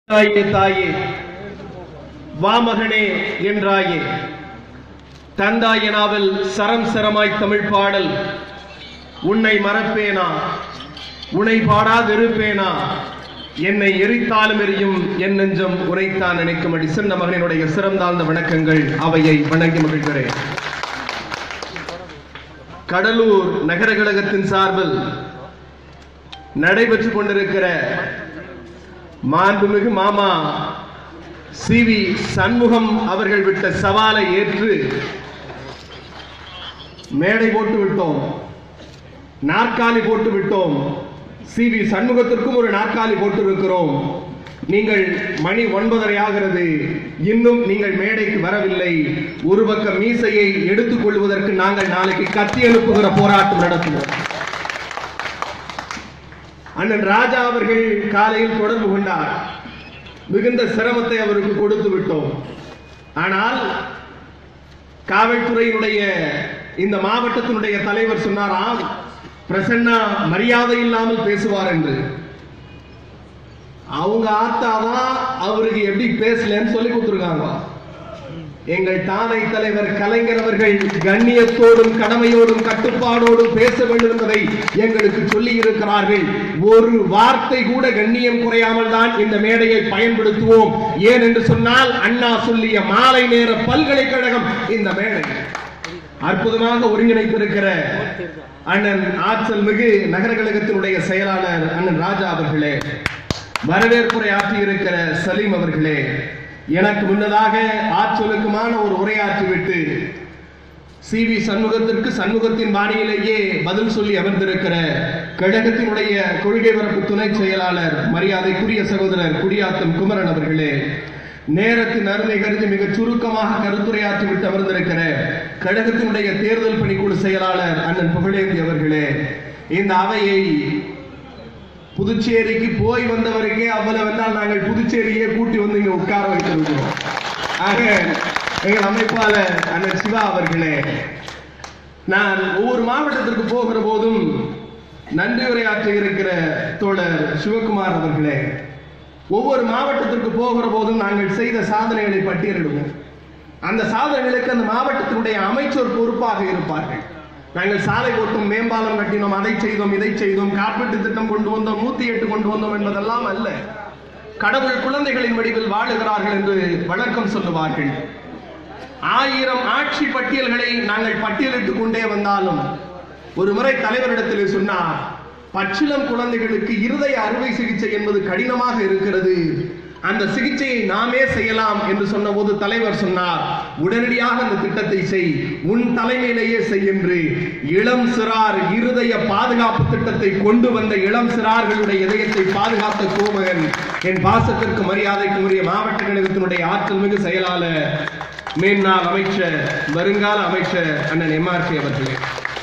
தாயே தாயே வாமகனே என்றாயே தந்தாய நாவல் சரம் சரமாய் தமிழ் பாடல் உன்னை மறப்பேனா உன்னை பாடாதிருப்பேனா என்னை எரித்தாலும் எரியும் என் நெஞ்சம் உரைத்தான் நினைக்கும் அடி சின்ன மகனினுடைய சிறந்தாழ்ந்த வணக்கங்கள் அவையை வணங்கி மகிழ்கிறேன் கடலூர் நகர கழகத்தின் சார்பில் நடைபெற்றுக் கொண்டிருக்கிற மாண்புமிகு மாமா சி வி சண்முகம் அவர்கள் விட்ட சவாலை ஏற்று மேடை போட்டு விட்டோம் நாற்காலி போட்டு விட்டோம் சி வி சண்முகத்திற்கும் ஒரு நாற்காலி போட்டு இருக்கிறோம் நீங்கள் மணி ஒன்பதரை ஆகிறது இன்னும் நீங்கள் மேடைக்கு வரவில்லை ஒரு பக்கம் மீசையை எடுத்துக் கொள்வதற்கு நாங்கள் நாளைக்கு கத்தி அனுப்புகிற போராட்டம் நடத்துவோம் அண்ணன் ராஜா அவர்கள் காலையில் தொடர்பு கொண்டார் மிகுந்த சிரமத்தை அவருக்கு கொடுத்து விட்டோம் ஆனால் காவல்துறையினுடைய இந்த மாவட்டத்தினுடைய தலைவர் சொன்னாராம் பிரசன்னா மரியாதை இல்லாமல் பேசுவார் என்று அவங்க ஆத்தாதான் அவருக்கு எப்படி பேசலன்னு சொல்லி கொடுத்துருக்காங்க எங்கள் தானை தலைவர் கலைஞர் அவர்கள் கண்ணியத்தோடும் கடமையோடும் கட்டுப்பாடோடும் பேச வேண்டும் என்பதை எங்களுக்கு சொல்லி இருக்கிறார்கள் ஒரு வார்த்தை கூட கண்ணியம் குறையாமல் தான் இந்த மேடையை பயன்படுத்துவோம் ஏன் என்று சொன்னால் அண்ணா சொல்லிய மாலை நேர பல்கலைக்கழகம் இந்த மேடை அற்புதமாக ஒருங்கிணைத்திருக்கிற அண்ணன் ஆற்றல் மிகு நகர கழகத்தினுடைய செயலாளர் அண்ணன் ராஜா அவர்களே வரவேற்புரை ஆற்றியிருக்கிற சலீம் அவர்களே எனக்கு முன்னதாக ஆற்றலுக்குமான ஒரு உரையாற்றிவிட்டு சி வி சண்முகத்திற்கு சண்முகத்தின் பாணியிலேயே பதில் சொல்லி அமர்ந்திருக்கிற கழகத்தினுடைய கொள்கை பரப்பு துணை செயலாளர் மரியாதைக்குரிய சகோதரர் குடியாத்தம் குமரன் அவர்களே நேரத்தின் அருமை கருதி மிக சுருக்கமாக கருத்துரையாற்றி விட்டு அமர்ந்திருக்கிற கழகத்தினுடைய தேர்தல் பணிக்குழு செயலாளர் அண்ணன் புகழேந்தி அவர்களே இந்த அவையை புதுச்சேரிக்கு போய் வந்தவருக்கே அவ்வளவு வந்தால் நாங்கள் புதுச்சேரியே கூட்டி வந்து இங்க உட்கார வைத்திருக்கிறோம் ஆக எங்கள் அமைப்பாளர் அண்ணன் சிவா அவர்களே நான் ஒவ்வொரு மாவட்டத்திற்கு போகிற போதும் நன்றி உரையாற்ற இருக்கிற தோழர் சிவகுமார் அவர்களே ஒவ்வொரு மாவட்டத்திற்கு போகிற போதும் நாங்கள் செய்த சாதனைகளை பட்டியலிடுவோம் அந்த சாதனைகளுக்கு அந்த மாவட்டத்தினுடைய அமைச்சர் பொறுப்பாக இருப்பார்கள் நாங்கள் சாலை போட்டும் மேம்பாலம் கட்டினோம் அதை செய்தோம் இதை செய்தோம் காப்பீட்டு திட்டம் கொண்டு வந்தோம் நூத்தி எட்டு கொண்டு வந்தோம் என்பதெல்லாம் அல்ல கடவுள் குழந்தைகளின் வடிவில் வாழுகிறார்கள் என்று வழக்கம் சொல்லுவார்கள் ஆயிரம் ஆட்சி பட்டியல்களை நாங்கள் பட்டியலிட்டுக் கொண்டே வந்தாலும் ஒரு முறை தலைவரிடத்தில் சொன்னார் பச்சிளம் குழந்தைகளுக்கு இருதய அறுவை சிகிச்சை என்பது கடினமாக இருக்கிறது அந்த சிகிச்சையை நாமே செய்யலாம் என்று சொன்னபோது தலைவர் சொன்னார் உடனடியாக அந்த திட்டத்தை செய் உன் தலைமையிலேயே செய் என்று இளம் சிறார் இருதய பாதுகாப்பு திட்டத்தை கொண்டு வந்த இளம் சிறார்களுடைய இதயத்தை பாதுகாத்த கோமகன் என் பாசத்திற்கு மரியாதைக்கு உரிய மாவட்ட கழகத்தினுடைய ஆற்றல் மிகு செயலாளர் மேன்னாள் அமைச்சர் வருங்கால அமைச்சர் அண்ணன் எம்ஆர்கே அவர்களே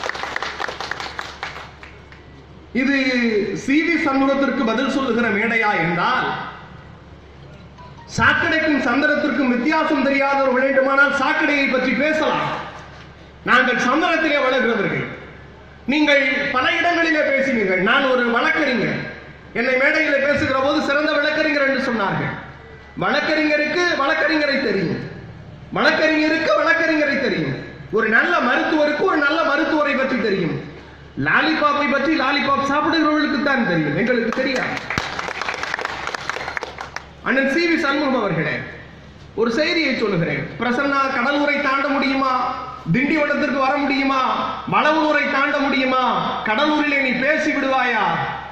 இது சி வி சண்முகத்திற்கு பதில் சொல்லுகிற மேடையா என்றால் சாக்கடைக்கும் சந்திரத்திற்கும் வித்தியாசம் தெரியாதவர் வேண்டுமானால் சாக்கடையை பற்றி பேசலாம் நாங்கள் சந்திரத்திலே வளர்கிறவர்கள் நீங்கள் பல இடங்களிலே பேசினீர்கள் நான் ஒரு வழக்கறிஞர் என்னை மேடையிலே பேசுகிற போது சிறந்த வழக்கறிஞர் என்று சொன்னார்கள் வழக்கறிஞருக்கு வழக்கறிஞரை தெரியும் வழக்கறிஞருக்கு வழக்கறிஞரை தெரியும் ஒரு நல்ல மருத்துவருக்கு ஒரு நல்ல மருத்துவரை பற்றி தெரியும் லாலிபாப்பை பற்றி லாலிபாப் சாப்பிடுகிறவர்களுக்கு தான் தெரியும் எங்களுக்கு தெரியாது அண்ணன் சி வி சண்முகம் அவர்களே ஒரு செய்தியை சொல்லுகிறேன் பிரசன்னா கடலூரை தாண்ட முடியுமா திண்டிவனத்திற்கு வர முடியுமா மலவூரை தாண்ட முடியுமா கடலூரிலே நீ பேசி விடுவாயா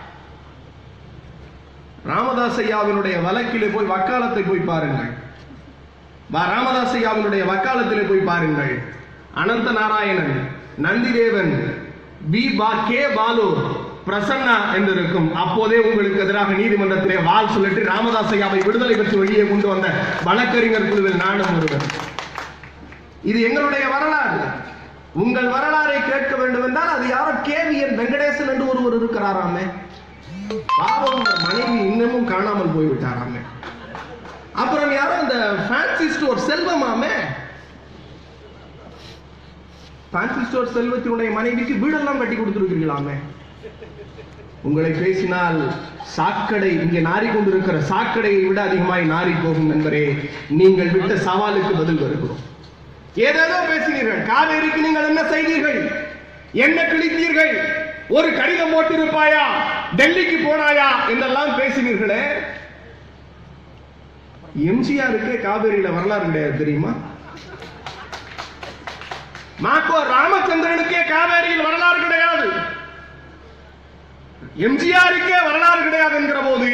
ராமதாஸ் ஐயாவினுடைய வழக்கிலே போய் வக்காலத்தை போய் பாருங்கள் வா ராமதாஸ் ஐயாவினுடைய வக்காலத்திலே போய் பாருங்கள் அனந்த நாராயணன் நந்திதேவன் பி பா கே பாலு பிரசன்னா என்று இருக்கும் அப்போதே உங்களுக்கு எதிராக நீதிமன்றத்திலே வால் சொல்லிட்டு ராமதாஸ் ஐயாவை விடுதலை பெற்று வெளியே கொண்டு வந்த வழக்கறிஞர் குழுவில் நானும் ஒருவர் இது எங்களுடைய வரலாறு உங்கள் வரலாறை கேட்க வேண்டும் என்றால் அது யாரோ கேவிஎன் வெங்கடேசன் என்று ஒருவர் இருக்கிறாராமே பாவம் உங்க மனைவி இன்னமும் காணாமல் போய்விட்டாராமே அப்புறம் யாரோ அந்த ஃபேன்சி ஸ்டோர் செல்வமாமே ஃபேன்சி ஸ்டோர் செல்வத்தினுடைய மனைவிக்கு வீடெல்லாம் கட்டி கொடுத்துருக்கீங்களாமே உங்களை பேசினால் சாக்கடை இங்கே நாறிக்கொண்டிருக்கிற சாக்கடையை விட அதிகமாய் நாறி போகும் என்பரே நீங்கள் விட்ட சவாலுக்கு பதில் வருகிறோம் ஏதேதோ பேசினீர்கள் காவேரிக்கு நீங்கள் என்ன செய்தீர்கள் என்ன கிழித்தீர்கள் ஒரு கடிதம் போட்டிருப்பாயா டெல்லிக்கு போனாயா என்றெல்லாம் பேசினீர்களே எம்ஜிஆருக்கே காவேரியில வரலாறு கிடையாது தெரியுமா மாக்கோ ராமச்சந்திரனுக்கே காவேரியில் வரலாறு கிடையாது எம்ஜிஆருக்கே வரலாறு கிடையாது என்கிற போது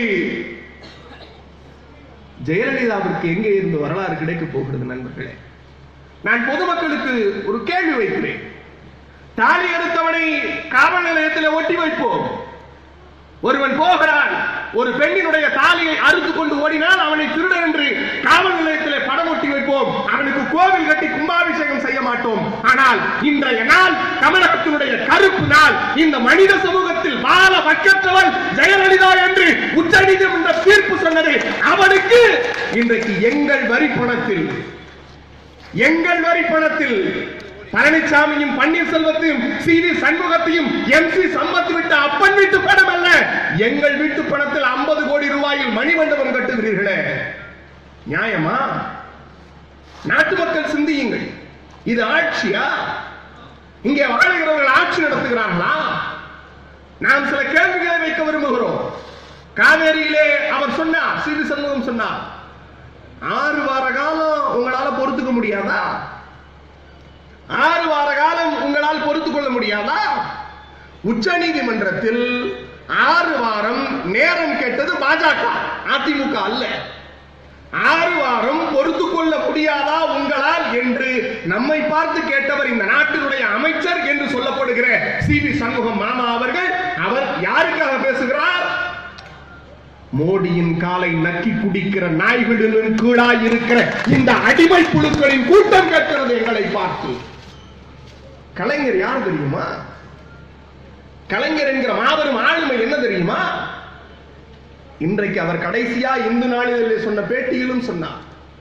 ஜெயலலிதாவிற்கு எங்கே இருந்து வரலாறு கிடைக்க போகிறது நண்பர்களே நான் பொதுமக்களுக்கு ஒரு கேள்வி வைக்கிறேன் தாலி எடுத்தவனை காவல் நிலையத்தில் ஒட்டி வைப்போம் ஒருவன் போகிறான் ஒரு பெண்ணினுடைய தாலியை அறுத்து கொண்டு ஓடினால் அவனை திருடன் என்று காவல் நிலையத்திலே படம் ஒட்டி வைப்போம் அவனுக்கு கோவில் கட்டி கும்பாபிஷேகம் செய்ய மாட்டோம் ஆனால் இன்றைய நாள் தமிழகத்தினுடைய கருப்பு நாள் இந்த மனித சமூகத்தில் வாழ பக்கற்றவன் ஜெயலலிதா என்று உச்ச நீதிமன்ற தீர்ப்பு சொன்னது அவனுக்கு இன்றைக்கு எங்கள் வரி பணத்தில் எங்கள் வரி பணத்தில் பழனிசாமியும் பன்னீர்செல்வத்தையும் சி வி சண்முகத்தையும் எம் சி சம்பத் விட்ட அப்பன் வீட்டு பணம் அல்ல எங்கள் வீட்டு பணத்தில் 50 கோடி ரூபாயில் மணிமண்டபம் கட்டுகிறீர்களே நியாயமா நாட்டு மக்கள் சிந்தியுங்கள் இது ஆட்சியா இங்கே வாழுகிறவர்கள் ஆட்சி நடத்துகிறார்களா நாம் சில கேள்விகளை வைக்க விரும்புகிறோம் காவேரியிலே அவர் சொன்னார் சி வி சண்முகம் சொன்னார் ஆறு வார காலம் உங்களால பொறுத்துக்க முடியாதா ஆறு வார காலம் உங்களால் பொறுத்துக் கொள்ள முடியாதா உச்ச நீதிமன்றத்தில் ஆறு வாரம் நேரம் கேட்டது பாஜக அதிமுக அல்ல ஆறு வாரம் பொறுத்துக் கொள்ள முடியாதா உங்களால் என்று நம்மை பார்த்து கேட்டவர் இந்த நாட்டினுடைய அமைச்சர் என்று சொல்லப்படுகிற சி வி சண்முகம் மாமா அவர்கள் அவர் யாருக்காக பேசுகிறார் மோடியின் காலை நக்கி குடிக்கிற நாய்களின் கீழாய் இருக்கிற இந்த அடிமை புழுக்களின் கூட்டம் கேட்கிறது எங்களை பார்த்து கலைஞர் யார் தெரியுமா கலைஞர் என்கிற மாபெரும் ஆளுமை என்ன தெரியுமா இன்றைக்கு அவர் கடைசியா இந்து நாளிதழில் சொன்ன பேட்டியிலும் சொன்னார்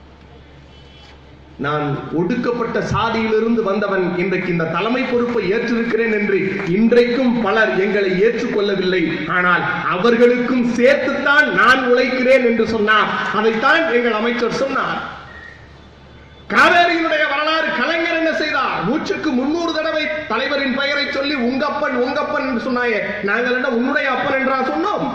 நான் ஒடுக்கப்பட்ட சாதியிலிருந்து வந்தவன் இன்றைக்கு இந்த தலைமை பொறுப்பை ஏற்றிருக்கிறேன் என்று இன்றைக்கும் பலர் எங்களை ஏற்றுக்கொள்ளவில்லை ஆனால் அவர்களுக்கும் சேர்த்துத்தான் நான் உழைக்கிறேன் என்று சொன்னார் அதைத்தான் எங்கள் அமைச்சர் சொன்னார் காவேரியினுடைய வரலாறு கலைஞர் என்ன செய்தார் நூற்றுக்கு முன்னூறு தடவை தலைவரின் பெயரை சொல்லி உங்கப்பன் உங்கப்பன் என்று சொன்னாயே நாங்கள் என்ன உன்னுடைய அப்பன் என்றா சொன்னோம்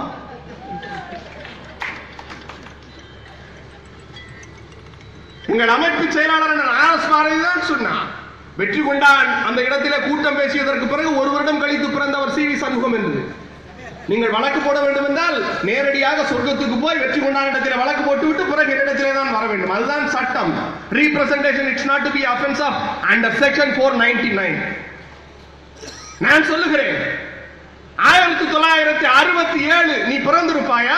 உங்கள் அமைப்பு செயலாளர் ஆர் எஸ் பாரதி தான் சொன்னார் வெற்றி கொண்டான் அந்த இடத்திலே கூட்டம் பேசியதற்கு பிறகு ஒரு வருடம் கழித்து பிறந்தவர் சி வி சண்முகம் என்று நீங்கள் வழக்கு போட வேண்டும் என்றால் நேரடியாக சொர்க்கத்துக்கு போய் வெற்றி கொண்டான் இடத்தில் வழக்கு போட்டுவிட்டு பிறகு என்னிடத்திலே தான் வர வேண்டும் அதுதான் சட்டம் representation it's not to be offence of under section four ninety nine நான் சொல்லுகிறேன் ஆயிரத்தி தொள்ளாயிரத்தி அறுபத்தி ஏழு நீ பிறந்திருப்பாயா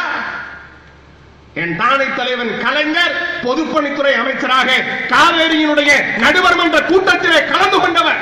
என் தானை தலைவன் கலைஞர் பொதுப்பணித்துறை அமைச்சராக காவேரியினுடைய நடுவர் மன்ற கூட்டத்திலே கலந்து கொண்டவர்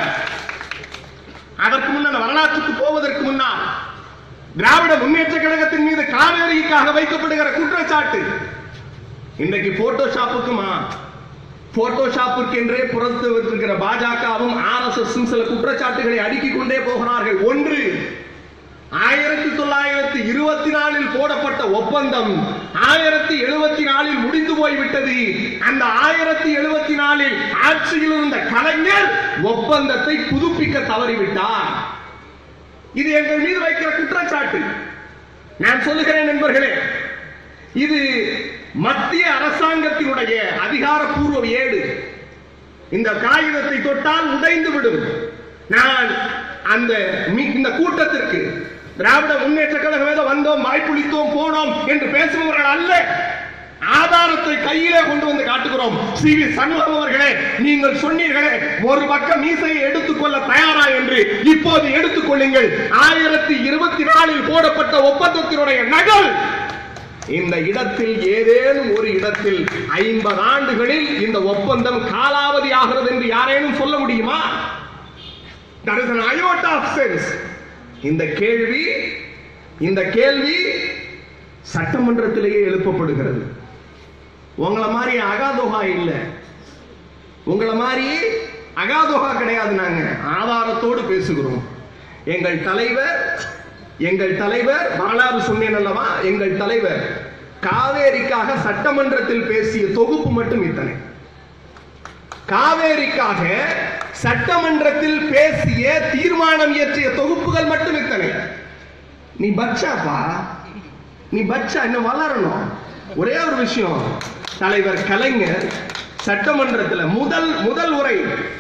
அதற்கு முன்னால் வரலாற்றுக்கு போவதற்கு முன்னால் திராவிட முன்னேற்ற கழகத்தின் மீது காவேரிக்காக வைக்கப்படுகிற குற்றச்சாட்டு இன்றைக்கு போட்டோஷாப்புக்குமா போட்டோஷாப்பிற்கு என்றே புறத்து வைத்திருக்கிற பாஜகவும் ஆர் எஸ் எஸ் சில குற்றச்சாட்டுகளை அடுக்கிக் கொண்டே போகிறார்கள் ஒன்று ஆயிரத்தி தொள்ளாயிரத்தி இருபத்தி நாலில் போடப்பட்ட ஒப்பந்தம் ஆயிரத்தி எழுபத்தி நாலில் முடிந்து போய்விட்டது அந்த ஆயிரத்தி எழுபத்தி நாலில் ஆட்சியில் இருந்த கலைஞர் ஒப்பந்தத்தை புதுப்பிக்க தவறிவிட்டார் இது எங்கள் மீது வைக்கிற குற்றச்சாட்டு நான் சொல்லுகிறேன் நண்பர்களே இது மத்திய அரசாங்கத்தினுடைய அதிகாரப்பூர்வ ஏடு இந்த காகிதத்தை தொட்டால் உடைந்து விடும் நான் அந்த மீ- இந்த கூட்டத்திற்கு திராவிட முன்னேற்ற கழகம் ஏதோ வந்தோம் வாய்ப்புளித்தோம் போனோம் என்று பேசுபவர்கள் அல்ல ஆதாரத்தை கையிலே கொண்டு வந்து காட்டுகிறோம் சி வி சண்முகம் அவர்களே நீங்கள் சொன்னீர்களே ஒரு பக்கம் மீசையை எடுத்துக்கொள்ள தயாரா என்று இப்போது எடுத்துக்கொள்ளுங்கள் ஆயிரத்தி இருபத்தி நாலில் போடப்பட்ட ஒப்பந்தத்தினுடைய நகல் இந்த இடத்தில் ஏதேனும் ஒரு இடத்தில் ஐம்பது ஆண்டுகளில் இந்த ஒப்பந்தம் காலாவதி ஆகிறது என்று யாரேனும் சொல்ல முடியுமா That is an iota of sense. இந்த கேள்வி இந்த கேள்வி சட்டமன்றத்திலேயே எழுப்பப்படுகிறது உங்களை மாதிரி அகாதோகா இல்ல உங்களை மாதிரி அகாதோகா கிடையாது நாங்க ஆதாரத்தோடு பேசுகிறோம் எங்கள் தலைவர் எங்கள் தலைவர் வரலாறு சொன்னேன் அல்லவா எங்கள் தலைவர் காவேரிக்காக சட்டமன்றத்தில் பேசிய தொகுப்பு மட்டும் இத்தனை காவேரிக்காக சட்டமன்றத்தில் பேசிய தீர்மானம் இயற்றிய தொகுப்புகள் மட்டும் இத்தனை நீ பச்சாப்பா நீ பச்சா இன்னும் வளரணும் ஒரே ஒரு விஷயம் தலைவர் கலைஞர் சட்டமன்றத்தில் முதல் முதல் உரை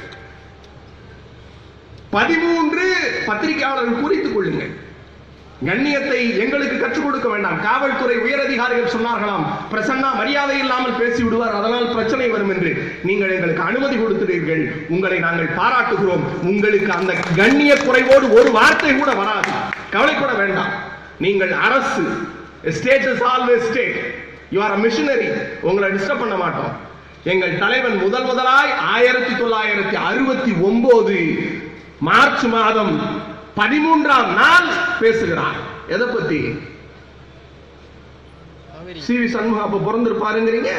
பதிமூன்று பத்திரிகையாளர்கள் குறித்துக் கொள்ளுங்கள் கண்ணியத்தை எங்களுக்கு கற்றுக் கொடுக்க வேண்டாம் காவல்துறை உயரதிகாரிகள் சொன்னார்களாம் பிரசன்னா மரியாதை இல்லாமல் பேசி விடுவார் அதனால் பிரச்சனை வரும் என்று நீங்கள் எங்களுக்கு அனுமதி கொடுக்கிறீர்கள் உங்களை நாங்கள் பாராட்டுகிறோம் உங்களுக்கு அந்த கண்ணிய குறைவோடு ஒரு வார்த்தை கூட வராது கவலைப்பட வேண்டாம் நீங்கள் அரசு state is always state you are missionary உங்களை டிஸ்டர்ப் பண்ண மாட்டோம் எங்கள் தலைவன் முதல் முதலாய் ஆயிரத்தி தொள்ளாயிரத்தி அறுபத்தி ஒன்பது மார்ச் மாதம் பதிமூன்றாம் நாள் பேசுகிறார் எதை பத்தி சி வி சண்முகம் அப்ப பிறந்திருப்பாருங்கிறீங்க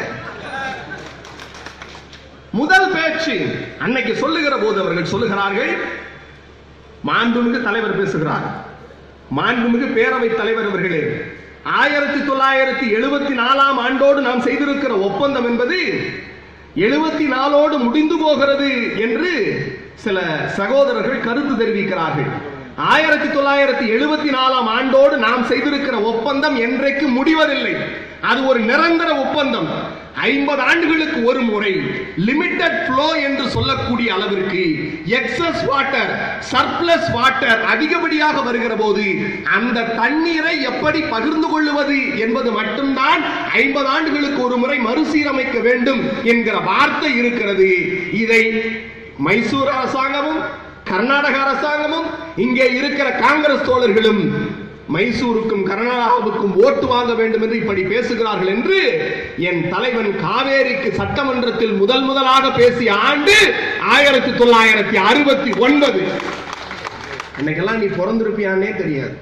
முதல் பேச்சு அன்னைக்கு சொல்லுகிற போது அவர்கள் சொல்லுகிறார்கள் மாண்புமிகு தலைவர் பேசுகிறார் மாண்புமிகு பேரவை தலைவர் அவர்களே ஆயிரத்தி தொள்ளாயிரத்தி எழுபத்தி நாலாம் ஆண்டோடு நாம் செய்திருக்கிற ஒப்பந்தம் என்பது எழுபத்தி நாலோடு முடிந்து போகிறது என்று சில சகோதரர்கள் கருத்து தெரிவிக்கிறார்கள் ஆயிரத்தி தொள்ளாயிரத்தி எழுபத்தி நாலாம் ஆண்டோடு நாம் செய்திருக்கிற ஒப்பந்தம் என்றைக்கு முடிவதில்லை அது ஒரு நிரந்தர ஒப்பந்தம் ஐம்பது ஆண்டுகளுக்கு ஒரு முறை லிமிட்டட் ஃப்ளோ என்று சொல்லக்கூடிய அளவிற்கு எக்ஸஸ் வாட்டர் சர்ப்ளஸ் வாட்டர் அதிகப்படியாக வருகிற போது அந்த தண்ணீரை எப்படி பகிர்ந்து கொள்ளுவது என்பது மட்டும்தான் ஐம்பது ஆண்டுகளுக்கு ஒரு முறை மறுசீரமைக்க வேண்டும் என்கிற வார்த்தை இருக்கிறது இதை மைசூர் அரசாங்கமும் கர்நாடக அரசாங்கமும் இங்கே இருக்கிற காங்கிரஸ் தோழர்களும் மைசூருக்கும் கர்நாடகாவுக்கும் ஓட்டு வாங்க வேண்டும் என்று இப்படி பேசுகிறார்கள் என்று என் தலைவன் காவேரிக்கு சட்டமன்றத்தில் முதல் முதலாக பேசிய ஆண்டு ஆயிரத்தி தொள்ளாயிரத்தி அறுபத்தி ஒன்பது அன்னைக்கெல்லாம் நீ பிறந்திருப்பியானே தெரியாது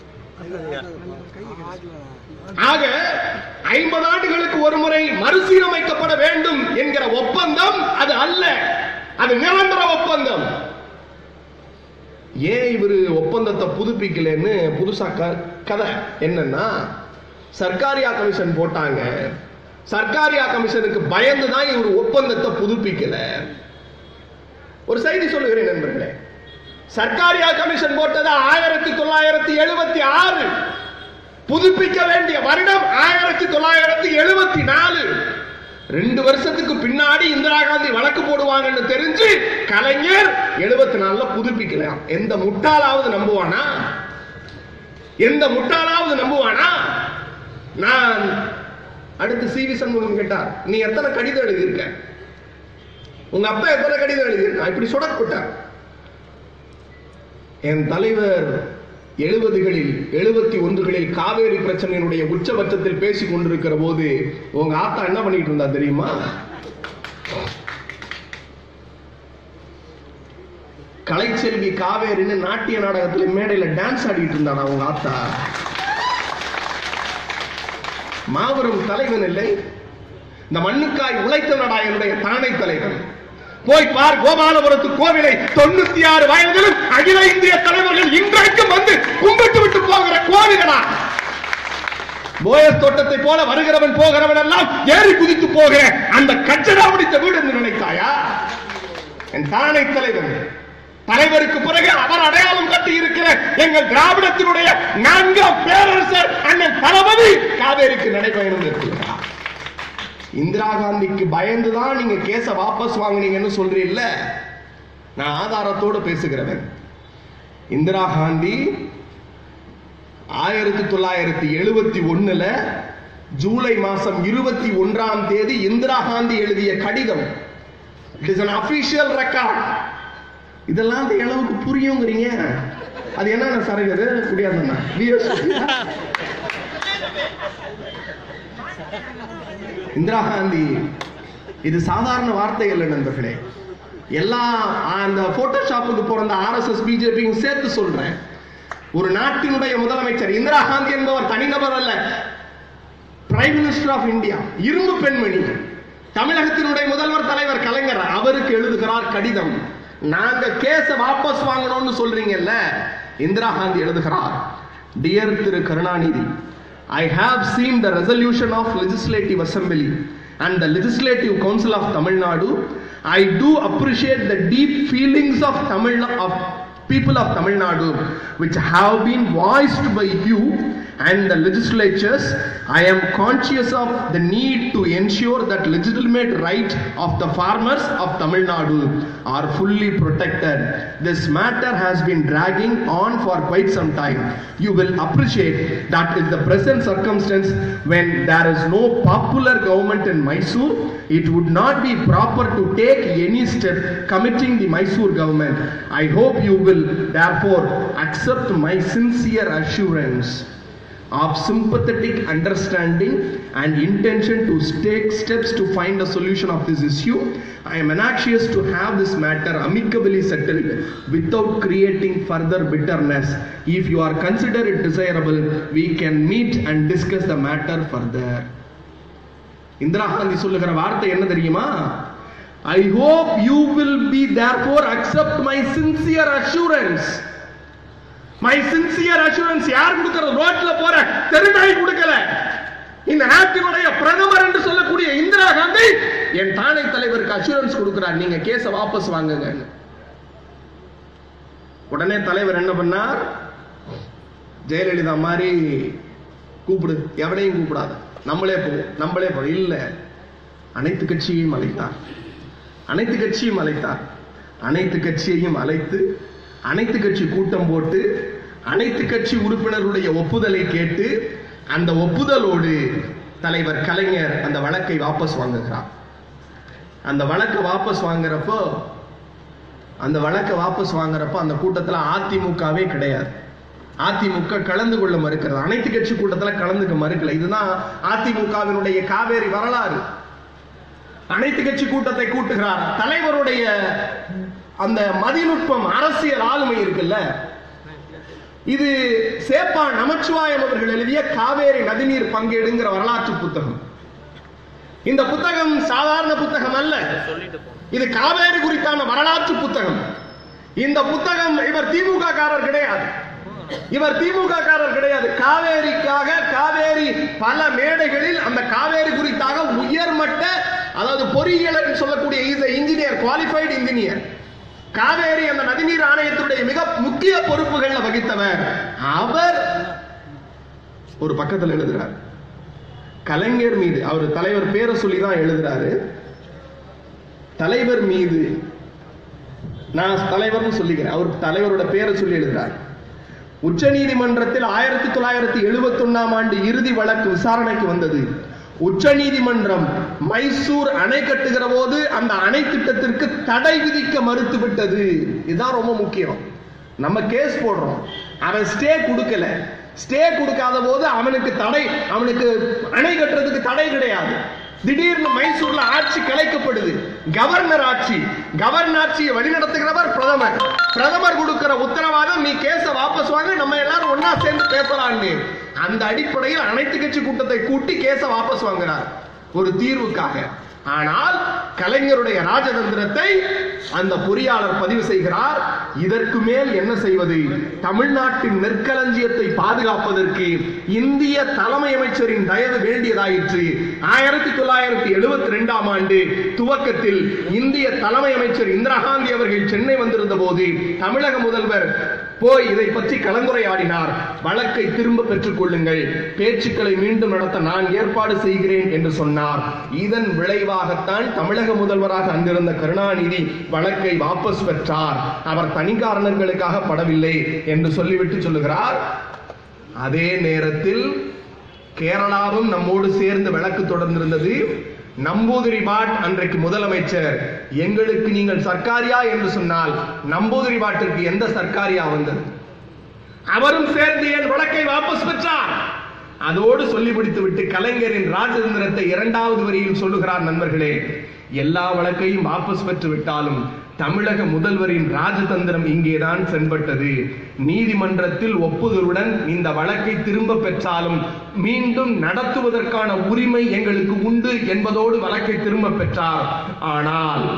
ஆக ஐம்பது ஆண்டுகளுக்கு ஒரு முறை மறுசீரமைக்கப்பட வேண்டும் என்கிற ஒப்பந்தம் அது அல்ல அது நிரந்தர ஒப்பந்தம் ஏன் இவரு ஒப்பந்தத்தை புதுப்பிக்கலன்னு புதுசா க- கதை என்னன்னா சர்க்காரியா கமிஷன் போட்டாங்க சர்க்காரியா கமிஷனுக்கு பயந்து தான் இவர் ஒப்பந்தத்தை புதுப்பிக்கல ஒரு செய்தி சொல்லுகிறேன் நண்பர்களே சர்க்காரியா கமிஷன் போட்டது ஆயிரத்தி தொள்ளாயிரத்தி எழுபத்தி ஆறு புதுப்பிக்க வேண்டிய வருடம் ஆயிரத்தி தொள்ளாயிரத்தி எழுபத்தி நாலு ரெண்டு வருஷத்துக்கு பின்னாடி இந்திரா காந்தி வழக்கு போடுவாங்கன்னு தெரிஞ்சு கலைஞர் எழுபத்தி நாலுல புதுப்பிக்கலாம் எந்த முட்டாளாவது நம்புவானா எந்த முட்டாளாவது நம்புவானா நான் அடுத்து சி வி சண்முகம் கேட்டார் நீ எத்தனை கடிதம் எழுதியிருக்க உங்க அப்பா எத்தனை கடிதம் எழுதியிருக்கான் இப்படி சுடப்பட்டார் என் தலைவர் எழுபதுகளில் எழுபத்தி ஒன்றுகளில் காவேரி பிரச்சனையினுடைய உச்சபட்சத்தில் பேசிக் கொண்டிருக்கிற போது உங்க ஆத்தா என்ன பண்ணிட்டு இருந்தா தெரியுமா கலைச்செல்வி காவேரின்னு நாட்டிய நாடகத்துல மேடையில டான்ஸ் ஆடிட்டு இருந்தானா உங்க ஆத்தா மாபெரும் தலைவன் இல்லை இந்த மண்ணுக்காய் உழைத்தனடா என்னுடைய தானை தலைவன் போய் பார் கோபாலபுரத்து கோவிலை தொண்ணூத்தி ஆறு வயதிலும் அகில இந்திய தலைவர்கள் இன்றைக்கும் வந்து கும்பிட்டு விட்டு போகிற கோவிலடா போயஸ் தோட்டத்தை போல வருகிறவன் போகிறவன் எல்லாம் ஏறி குதித்து போகிற அந்த கச்சடா முடித்த வீடு என்று நினைத்தாயா என் தானை தலைவன் தலைவருக்கு பிறகு அவர் அடையாளம் கட்டி இருக்கிற எங்கள் திராவிடத்தினுடைய நான்காம் பேரரசர் அண்ணன் தளபதி காவேரிக்கு நடைபயணம் மேற்கொள்கிறார் இந்திரா காந்திக்கு பயந்துதான் நீங்க கேஸ வாபஸ் வாங்குனீங்கன்னு சொல்றீல்ல நான் ஆதாரத்தோடு பேசுகிறவன் இந்திரா காந்தி ஆயிரத்தி தொள்ளாயிரத்தி எழுபத்தி ஒண்ணுல ஜூலை மாசம் இருபத்தி ஒன்றாம் தேதி இந்திரா காந்தி எழுதிய கடிதம் it is an official record இதெல்லாம் அந்த அளவுக்கு புரியுங்கிறீங்க அது என்னென்ன சார் இது முடியாதுண்ணா இந்திரா காந்தி இது சாதாரண வார்த்தை இல்லை நண்பர்களே எல்லா அந்த போட்டோஷாப்புக்கு பிறந்த ஆர்எஸ்எஸ் பிஜேபியும் சேர்த்து சொல்றேன் ஒரு நாட்டினுடைய முதலமைச்சர் இந்திரா காந்தி என்பவர் தனிநபர் அல்ல பிரைம் மினிஸ்டர் ஆஃப் இந்தியா இரும்பு பெண்மணி தமிழகத்தினுடைய முதல்வர் தலைவர் கலைஞர் அவருக்கு எழுதுகிறார் கடிதம் நாங்க கேஸ வாபஸ் வாங்கணும்னு சொல்றீங்கல்ல இந்திரா காந்தி எழுதுகிறார் Dear Thiru Karunanidhi, I have seen the resolution of Legislative Assembly and the Legislative Council of Tamil Nadu. I do appreciate the deep feelings of Tamil of people of Tamil Nadu which have been voiced by you and the legislatures. I am conscious of the need to ensure that legitimate right of the farmers of Tamil Nadu are fully protected. This matter has been dragging on for quite some time. You will appreciate that in the present circumstance when there is no popular government in Mysore, it would not be proper to take any step committing the Mysore government. I hope you will therefore accept my sincere assurance of sympathetic understanding and intention to take steps to find a solution of this issue. I am anxious to have this matter amicably settled without creating further bitterness. If you are consider it desirable, we can meet and discuss the matter further. Indira Gandhi சொல்லுகிற வார்த்தை என்ன தெரியுமா I hope you will be therefore accept my sincere assurance my sincere assurance யார் கொடுக்கிற ரோட்ல போற தெருநாய் கொடுக்கல இந்த நாட்டினுடைய பிரதமர் என்று சொல்லக்கூடிய இந்திரா காந்தி என் தானை தலைவருக்கு அஷூரன்ஸ் கொடுக்கிறார் நீங்க கேஸ வாபஸ் வாங்குங்க உடனே தலைவர் என்ன பண்ணார் ஜெயலலிதா மாதிரி கூப்பிடு எவனையும் கூப்பிடாத நம்மளே போ நம்மளே போ இல்ல அனைத்து கட்சியையும் அழைத்தார் அனைத்து கட்சியும் அழைத்தார் அனைத்து கட்சியையும் அழைத்து அனைத்து கட்சி கூட்டம் போட்டு அனைத்து கட்சி உறுப்பினருடைய ஒப்புதலை கேட்டு அந்த ஒப்புதலோடு தலைவர் கலைஞர் அந்த வழக்கை வாபஸ் வாங்குகிறார் அந்த வழக்கை வாபஸ் வாங்குறப்போ அந்த வழக்கை வாபஸ் வாங்குறப்போ அந்த கூட்டத்தில் அதிமுகவே கிடையாது அதிமுக கலந்து கொள்ள மறுக்கிறது அனைத்து கட்சி கூட்டத்தில் கலந்துக்க மறுக்கல இதுதான் அதிமுகவினுடைய காவேரி வரலாறு அனைத்து கட்சி கூட்டத்தை கூட்டுகிறார் தலைவருடைய அந்த மதிநுட்பம் அரசியல் ஆளுமை இருக்குல்ல இது சேப்பா நமச்சிவாயம் அவர்கள் எழுதிய காவேரி நதிநீர் பங்கேடுங்கிற வரலாற்று புத்தகம் இந்த புத்தகம் சாதாரண புத்தகம் அல்ல இது காவேரி குறித்தான வரலாற்று புத்தகம் இந்த புத்தகம் இவர் திமுக காரர் கிடையாது இவர் திமுக காரர் கிடையாது காவேரிக்காக காவேரி பல மேடைகளில் அந்த காவேரி குறித்தாக உயர்மட்ட அதாவது பொறியியல் சொல்லக்கூடிய is engineer qualified engineer Kaveri அந்த நதிநீர் ஆணையத்தினுடைய மிக முக்கிய பொறுப்புகள்ல வகித்தவர் அவர் ஒரு பக்கத்தில் எழுதுறார் கலைஞர் மீது அவர் தலைவர் பேரை சொல்லி தான் எழுதுறாரு தலைவர் மீது நான் தலைவர்னு சொல்லிக்கிறேன் அவர் தலைவரோட பேரை சொல்லி எழுதுறார் உச்ச நீதிமன்றத்தில் ஆயிரத்தி தொள்ளாயிரத்தி எழுபத்தி ஒன்னாம் ஆண்டு இறுதி வழக்கு விசாரணைக்கு வந்தது உச்ச நீதிமன்றம் மைசூர் அணை கட்டுகிற போது அந்த அணை திட்டத்திற்கு தடை விதிக்க மறுத்து விட்டது இதுதான் ரொம்ப முக்கியம் நம்ம கேஸ் போடுறோம் அவன் ஸ்டே கொடுக்கல ஸ்டே கொடுக்காத போது அவனுக்கு தடை அவனுக்கு அணை கட்டுறதுக்கு தடை கிடையாது திடீர்னு மைசூர்ல ஆட்சி கலைக்கப்படுது கவர்னர் ஆட்சி கவர்னர் ஆட்சியை வழிநடத்துகிறவர் பிரதமர் பிரதமர் கொடுக்கிற உத்தரவாதம் நீ கேஸ வாபஸ் வாங்க நம்ம எல்லாரும் ஒன்னா சேர்ந்து பேசலாம்னு அந்த அடிப்படையில் அனைத்து கட்சி கூட்டத்தை கூட்டி கேஸ வாபஸ் வாங்குறார் ஒரு தீர்வுக்காக ஆனால் கலைஞருடைய ராஜதந்திரத்தை அந்த பொறியாளர் பதிவு செய்கிறார் இதற்கு மேல் என்ன செய்வது தமிழ்நாட்டின் நெற்களஞ்சியத்தை பாதுகாப்பதற்கு இந்திய தலைமை அமைச்சரின் தயவு வேண்டியதாயிற்று ஆயிரத்தி தொள்ளாயிரத்தி எழுபத்தி ரெண்டாம் ஆண்டு துவக்கத்தில் இந்திய தலைமை அமைச்சர் இந்திரா காந்தி அவர்கள் சென்னை வந்திருந்த போது தமிழக முதல்வர் போய் இதை பற்றி கலந்துரையாடினார் வழக்கை திரும்ப பெற்றுக் கொள்ளுங்கள் பேச்சுக்களை மீண்டும் நடத்த நான் ஏற்பாடு செய்கிறேன் என்று சொன்னார் இதன் விளைவாகத்தான் தமிழக முதல்வராக அங்கிருந்த கருணாநிதி வழக்கை வாபஸ் பெற்றார் அவர் தனி காரணங்களுக்காக படவில்லை என்று சொல்லிவிட்டு சொல்லுகிறார் அதே நேரத்தில் கேரளாவும் நம்மோடு சேர்ந்து வழக்கு தொடர்ந்திருந்தது நம்பூதிரி பாட் அன்றைக்கு முதலமைச்சர் எங்களுக்கு நீங்கள் சர்க்காரியா என்று சொன்னால் நம்பூதிரி பாட்டிற்கு எந்த சர்க்காரியா வந்தது அவரும் சேர்ந்து என் வழக்கை வாபஸ் பெற்றார் அதோடு சொல்லி முடித்து விட்டு கலைஞரின் ராஜதந்திரத்தை இரண்டாவது வரியில் சொல்லுகிறார் நண்பர்களே எல்லா வழக்கையும் வாபஸ் பெற்று விட்டாலும் தமிழக முதல்வரின் ராஜதந்திரம் இங்கேதான் சென்பட்டது நீதிமன்றத்தில் ஒப்புதலுடன் இந்த வழக்கை திரும்ப பெற்றாலும் மீண்டும் நடத்துவதற்கான உரிமை எங்களுக்கு உண்டு என்பதோடு வழக்கை திரும்ப பெற்றார் ஆனால்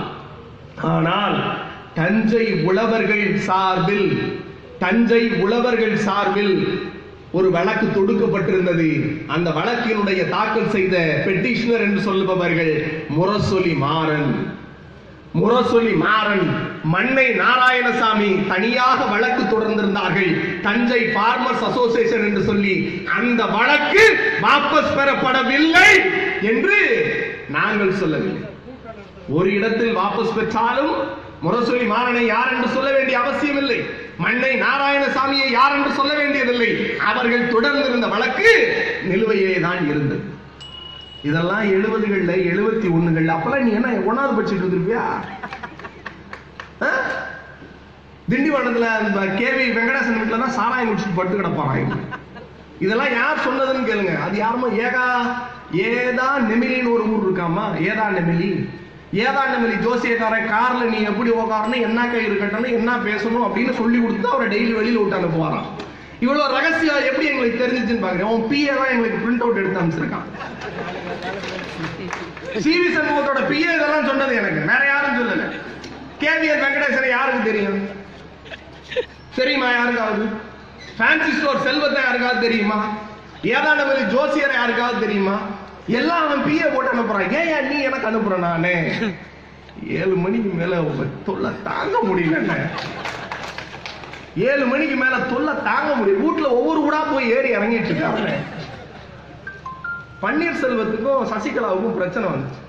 ஆனால் தஞ்சை உழவர்கள் சார்பில் தஞ்சை உழவர்கள் சார்பில் ஒரு வழக்கு தொடுக்கப்பட்டிருந்தது அந்த வழக்கினுடைய தாக்கல் செய்த பெட்டிஷனர் என்று சொல்லுபவர்கள் முரசொலி மாறன் முரசொலி மாறன் மண்ணை நாராயணசாமி தனியாக வழக்கு தொடர்ந்திருந்தார்கள் தஞ்சை பார்மர்ஸ் அசோசியேஷன் என்று சொல்லி அந்த வழக்கு வாபஸ் பெறப்படவில்லை என்று நாங்கள் சொல்லவில்லை ஒரு இடத்தில் வாபஸ் பெற்றாலும் முரசொலி மாறனை யார் என்று சொல்ல வேண்டிய அவசியம் இல்லை மண்ணை நாராயணசாமியை யார் என்று சொல்ல வேண்டியதில்லை அவர்கள் தொடர்ந்திருந்த வழக்கு நிலுவையிலே தான் இருந்தது இதெல்லாம் எழுபதுகள்ல எழுபத்தி ஒண்ணுகள்ல அப்பெல்லாம் நீ என்ன ஒன்னாவது படிச்சுட்டு இருந்திருப்பியா ஆ? திண்டிவனத்துல அந்த கேவி வெங்கடேசன் வீட்டுல தான் சாராயம் குடிச்சிட்டு பட்டு கிடப்பாங்க இதெல்லாம் யார் சொன்னதுன்னு கேளுங்க அது யாருமோ ஏகா ஏதா நெமிலின்னு ஒரு ஊர் இருக்காமா ஏதா நெமிலி ஏதா நெமிலி ஜோசியக்காரன் கார்ல நீ எப்படி உட்காரணும் என்ன கயிறு கட்டணும் என்ன பேசணும் அப்படின்னு சொல்லி கொடுத்து அவரை டெய்லி வெளியில விட்டு அனுப்புவாராம் இவ்வளவு ரகசியம் எப்படி எங்களுக்கு தெரிஞ்சிச்சுன்னு பாக்குறேன் உன் பிஏ தான் எங்களுக்கு பிரிண்ட் அவுட் எடுத்து அனுப்பிச்சிருக்கான் சிவி சண்முகத்தோட பிஏ இதெல்லாம் சொன்னது எனக்கு வேற யாரும் சொல்லல கேவிஎல் வெங்கடேசனை யாருக்கு தெரியும் தெரியுமா யாருக்காவது ஃபேன்சி ஸ்டோர் செல்வத்தை யாருக்காவது தெரியுமா ஏதான மாதிரி ஜோசியரை யாருக்காவது தெரியுமா எல்லாம் அவன் பிஏ போட்டு அனுப்புறான் ஏன் ஏன் நீ எனக்கு அனுப்புற நானே ஏழு மணிக்கு மேல உங்க தொல்லை தாங்க முடியல ஏழு மணிக்கு மேல தொல்லை தாங்க முடியும் வீட்டுல ஒவ்வொரு ஊடா போய் ஏறி இறங்கிட்டு இருக்காங்க பன்னீர்செல்வத்துக்கும் சசிகலாவுக்கும் பிரச்சனை வந்துச்சு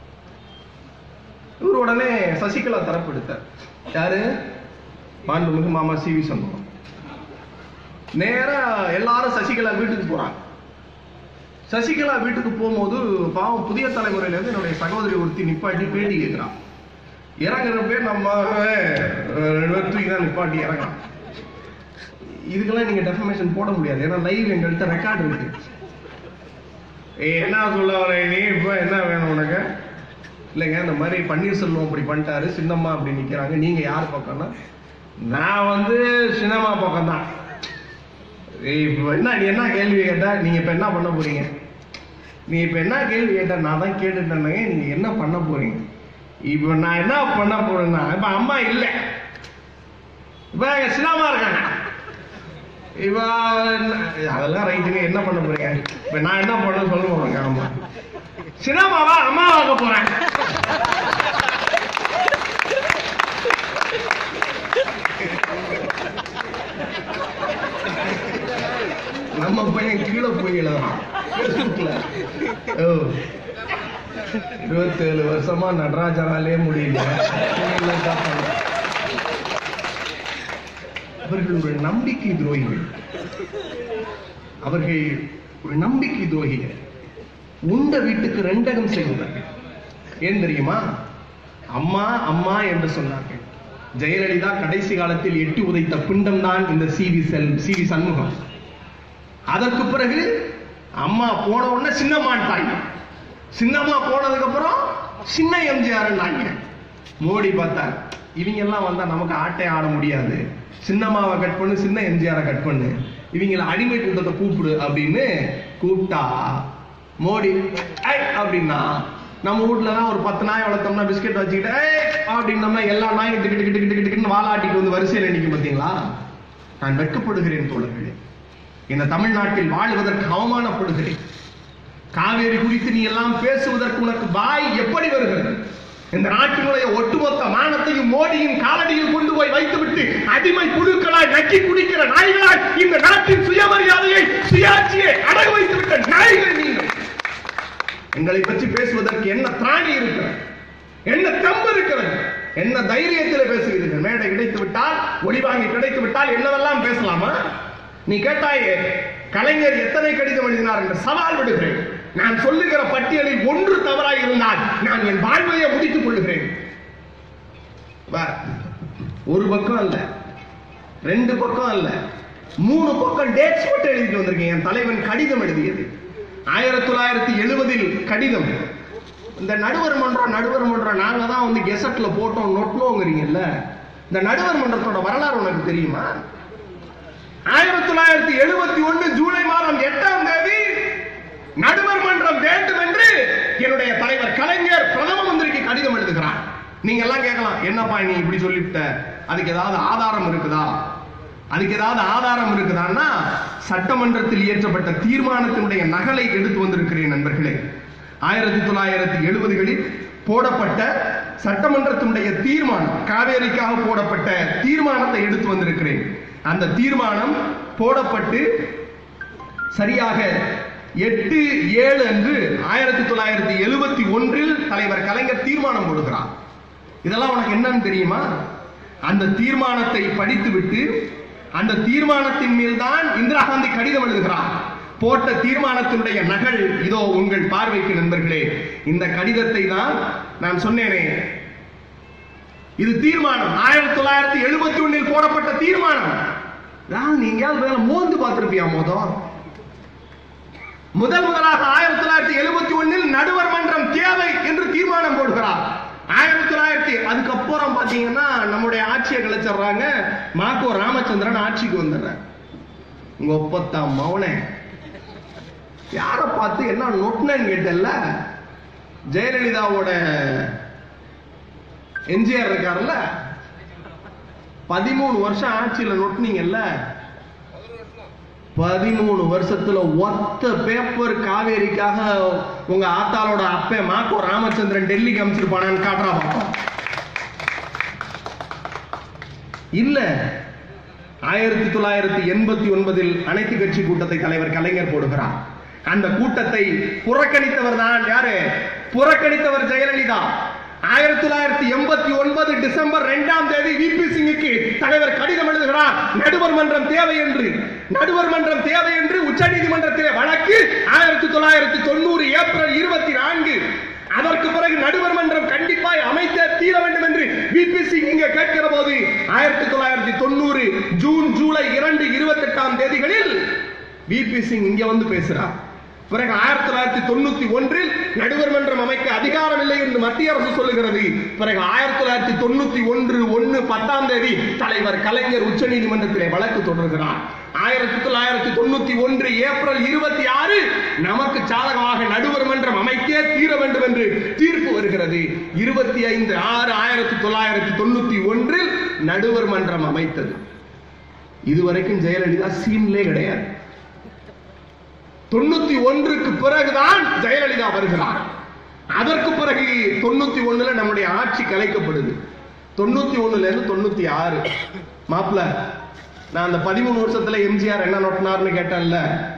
இவர் உடனே சசிகலா தரப்பு எடுத்தார் யாரு மாண்புமிகு மாமா சி வி சண்முகம் நேரா எல்லாரும் சசிகலா வீட்டுக்கு போறாங்க சசிகலா வீட்டுக்கு போகும்போது பாவம் புதிய தலைமுறையில இருந்து என்னுடைய சகோதரி ஒருத்தி நிப்பாட்டி பேட்டி கேட்கிறான் இறங்குறப்பே நம்ம அஹ், ரெண்டு பேரும் தூக்கி தான் நிப்பாட்டி இறங்கலாம் இதுக்கெல்லாம் நீங்க டெஃபமேஷன் போட முடியாது ஏன்னா லைவ் எங்கள்கிட்ட ரெக்கார்ட் இருக்கு ஏய் என்ன சொல்ல வர நீ இப்போ என்ன வேணும் உனக்கு இல்லைங்க இந்த மாதிரி பன்னீர்செல்வம் இப்படி பண்ணிட்டாரு சின்னம்மா அப்படி நிக்கிறாங்க நீங்க யார் பக்கம்னா நான் வந்து சின்னம்மா பக்கம் தான் இப்போ என்ன நீ என்ன கேள்வி கேட்டா நீங்க இப்ப என்ன பண்ண போறீங்க நீ இப்ப என்ன கேள்வி கேட்ட நான் தான் கேட்டுட்டேனுங்க நீங்க என்ன பண்ண போறீங்க இப்போ நான் என்ன பண்ண போறேன்னா இப்ப அம்மா இல்ல இப்ப எங்க சின்னம்மா இருக்காங்க இப்ப அதெல்லாம் ரைட்டுங்க என்ன பண்ண போறீங்க இப்ப நான் என்ன பண்ண சொல்ல போறேங்க ஆமா சின்னம்மாவா அம்மாவாக்க போறேன் நம்ம பையன் கீழே போய் எழுதுறான் Facebookல. ஓ இருபத்தேழு வருஷமா நடராஜனாலே முடியல அவர்கள் ஒரு நம்பிக்கை துரோகிகள் அவர்கள் ஒரு நம்பிக்கை துரோகிகள் உண்ட வீட்டுக்கு ரெண்டகம் செய்வதற்கு ஏன் தெரியுமா அம்மா அம்மா என்று சொன்னார்கள் ஜெயலலிதா கடைசி காலத்தில் எட்டி உதைத்த பிண்டம் தான் இந்த சிவி செல் சிவி சண்முகம் அதற்கு பிறகு அம்மா போன உடனே சின்னம்மாட்டாங்க சின்னம்மா போனதுக்கு அப்புறம் சின்ன எம்ஜிஆர் மோடி பார்த்தார் இவங்க எல்லாம் வந்தா நமக்கு ஆட்டே ஆட முடியாது சின்னம்மாவை கட் பண்ணு சின்ன எம்ஜிஆரை கட் பண்ணு இவங்கள அடிமை கூட்டத்தை கூப்பிடு அப்படின்னு கூப்பிட்டா மோடி ஐ அப்படின்னா நம்ம வீட்ல தான் ஒரு பத்து நாய் வளர்த்தோம்னா பிஸ்கெட் வச்சுக்கிட்டு ஏய் அப்படின்னோம்னா எல்லா நாயும் டிக்கு டிக்கு டிக்கு டிக்கு டிக்குன்னு வாலாட்டிட்டு வந்து வரிசையில் நிற்கும் பார்த்தீங்களா நான் வெட்கப்படுகிறேன் தோழர்களே இந்த தமிழ்நாட்டில் வாழ்வதற்கு அவமானப்படுகிறேன் காவேரி குறித்து நீ எல்லாம் பேசுவதற்கு உனக்கு வாய் எப்படி வருகிறது இந்த நாட்டினுடைய ஒட்டுமொத்த மானத்தையும் மோடியின் காலடியில் கொண்டு போய் வைத்துவிட்டு அடிமை புழுக்களாய் நக்கி குடிக்கிற நாய்களாய் இந்த நாட்டின் சுயமரியாதையை சுயாட்சியை அடகு வைத்துவிட்ட நாய்கள் நீங்கள் எங்களை பற்றி பேசுவதற்கு என்ன திராணி இருக்கிறது என்ன தெம்பு இருக்கிறது என்ன தைரியத்தில் பேசுகிறீர்கள் மேடை கிடைத்து விட்டால் ஒளி வாங்கி கிடைத்து விட்டால் என்னவெல்லாம் பேசலாமா நீ கேட்டாயே கலைஞர் எத்தனை கடிதம் எழுதினார் என்று சவால் விடுகிறேன் நான் சொல்லுகிற பட்டியலில் ஒன்று தவறாய் இருந்தால் நான் என் வாழ்வையை முடித்துக் கொள்ளுகிறேன் வா. ஒரு பக்கம் அல்ல ரெண்டு பக்கம் அல்ல மூணு பக்கம் டேட்ஸ் போட்டு எழுதிட்டு வந்திருக்கேன் என் தலைவன் கடிதம் எழுதியது ஆயிரத்தி தொள்ளாயிரத்தி எழுபதில் கடிதம் இந்த நடுவர் மன்றம் நடுவர் மன்றம் நாங்க தான் வந்து கெசட்ல போட்டோம் நொட்டோங்கிறீங்கல்ல இந்த நடுவர் மன்றத்தோட வரலாறு உனக்கு தெரியுமா ஆயிரத்தி தொள்ளாயிரத்தி எழுபத்தி ஒன்று ஜூலை மாதம் எட்டாம் தேதி நடுவர் மன்றம் வேண்டும் என்று என்னுடைய தலைவர் கலைஞர் பிரதம மந்திரிக்கு கடிதம் எழுதுகிறார் நீங்க எல்லாம் கேட்கலாம் என்னப்பா நீ இப்படி சொல்லிவிட்ட அதுக்கு ஏதாவது ஆதாரம் இருக்குதா அதுக்கு ஏதாவது ஆதாரம் இருக்குதான்னா சட்டமன்றத்தில் இயற்றப்பட்ட தீர்மானத்தினுடைய நகலை எடுத்து வந்திருக்கிறேன் நண்பர்களே ஆயிரத்தி தொள்ளாயிரத்தி எழுபதுகளில் போடப்பட்ட சட்டமன்றத்தினுடைய தீர்மானம் காவேரிக்காக போடப்பட்ட தீர்மானத்தை எடுத்து வந்திருக்கிறேன் அந்த தீர்மானம் போடப்பட்டு சரியாக எட்டு ஏழு அன்று ஆயிரத்தி தொள்ளாயிரத்தி எழுபத்தி ஒன்றில் தலைவர் கலைஞர் தீர்மானம் போடுகிறார் இதெல்லாம் உனக்கு என்னன்னு தெரியுமா அந்த தீர்மானத்தை படித்துவிட்டு அந்த தீர்மானத்தின் மேல் தான் இந்திரா காந்தி கடிதம் எழுதுகிறார் போட்ட தீர்மானத்தினுடைய நகல் இதோ உங்கள் பார்வைக்கு நண்பர்களே இந்த கடிதத்தை தான் நான் சொன்னேனே இது தீர்மானம் ஆயிரத்தி தொள்ளாயிரத்தி எழுபத்தி ஒன்னில் போடப்பட்ட தீர்மானம் நான் நீங்க வேலை மோந்து பார்த்திருப்பியா மோதம் முதல் முதலாக ஆயிரத்தி தொள்ளாயிரத்தி எழுபத்தி ஒன்னில் நடுவர் மன்றம் தேவை என்று தீர்மானம் போடுகிறார் ஆயிரத்தி தொள்ளாயிரத்தி அதுக்கப்புறம் பாத்தீங்கன்னா நம்முடைய ஆட்சியை கலைச்சிடுறாங்க மாக்கோ ராமச்சந்திரன் ஆட்சிக்கு வந்துடுறார் உங்க ஒப்பத்தா மௌனே யார பார்த்து என்ன நொட்டினு கேட்டல ஜெயலலிதாவோட எம்ஜிஆர் இருக்காருல்ல பதிமூணு வருஷம் ஆட்சியில நொட்டினீங்கல்ல பதிமூணு வருஷத்துல ஒத்த பேப்பர் காவேரிக்காக உங்க ஆத்தாளோட அப்ப மாக்கோ ராமச்சந்திரன் டெல்லிக்கு அமைச்சிருப்பானான்னு காட்டுறா பார்ப்போம் இல்ல ஆயிரத்தி தொள்ளாயிரத்தி எண்பத்தி ஒன்பதில் அனைத்து கட்சி கூட்டத்தை தலைவர் கலைஞர் போடுகிறார் அந்த கூட்டத்தை புறக்கணித்தவர் தான் யாரு புறக்கணித்தவர் ஜெயலலிதா ஆயிரத்தி தொள்ளாயிரத்தி எண்பத்தி ஒன்பது டிசம்பர் இரண்டாம் தேதி விபி சிங்குக்கு தலைவர் கடிதம் எழுதுகிறார் நடுவர் மன்றம் தேவை என்று நடுவர் மன்றம் தேவை என்று உச்சநீதிமன்றத்திலே வழக்கு ஆயிரத்தி தொள்ளாயிரத்தி தொண்ணூறு ஏப்ரல் இருபத்தி நான்கு அதற்கு பிறகு நடுவர் மன்றம் கண்டிப்பாய் அமைக்க தீர வேண்டும் என்று விபிசி இங்க கேட்கிற போது ஆயிரத்தி தொள்ளாயிரத்தி தொண்ணூறு ஜூன் ஜூலை இரண்டு இருபத்தி எட்டாம் தேதிகளில் விபி சிங் இங்க வந்து பேசுறார் பிறகு ஆயிரத்தி தொள்ளாயிரத்தி தொண்ணூத்தி ஒன்றில் நடுவர் மன்றம் அமைக்க அதிகாரம் இல்லை என்று மத்திய அரசு சொல்லுகிறது பிறகு ஆயிரத்தி தொள்ளாயிரத்தி தொண்ணூத்தி ஒன்று ஒன்னு பத்தாம் தேதி தலைவர் கலைஞர் உச்ச நீதிமன்றத்திலே வழக்கு தொடர்கிறார் ஆயிரத்தி தொள்ளாயிரத்தி தொண்ணூத்தி ஒன்று ஏப்ரல் இருபத்தி ஆறு நமக்கு சாதகமாக நடுவர் மன்றம் அமைக்க தீர வேண்டும் என்று தீர்ப்பு வருகிறது இருபத்தி ஐந்து ஆறு ஆயிரத்தி தொள்ளாயிரத்தி தொண்ணூத்தி ஒன்றில் நடுவர் மன்றம் அமைத்தது இதுவரைக்கும் ஜெயலலிதா சீன்லே கிடையாது தொண்ணூத்தி ஒன்றுக்கு பிறகுதான் ஜெயலலிதா வருகிறார் அதற்கு பிறகு தொண்ணூத்தி ஒண்ணுல நம்முடைய ஆட்சி கலைக்கப்படுது தொண்ணூத்தி ஒண்ணுல இருந்து தொண்ணூத்தி ஆறு மாப்பிள நான் அந்த பதிமூணு வருஷத்துல எம்ஜிஆர் என்ன நோட்டினார்னு கேட்டேன்ல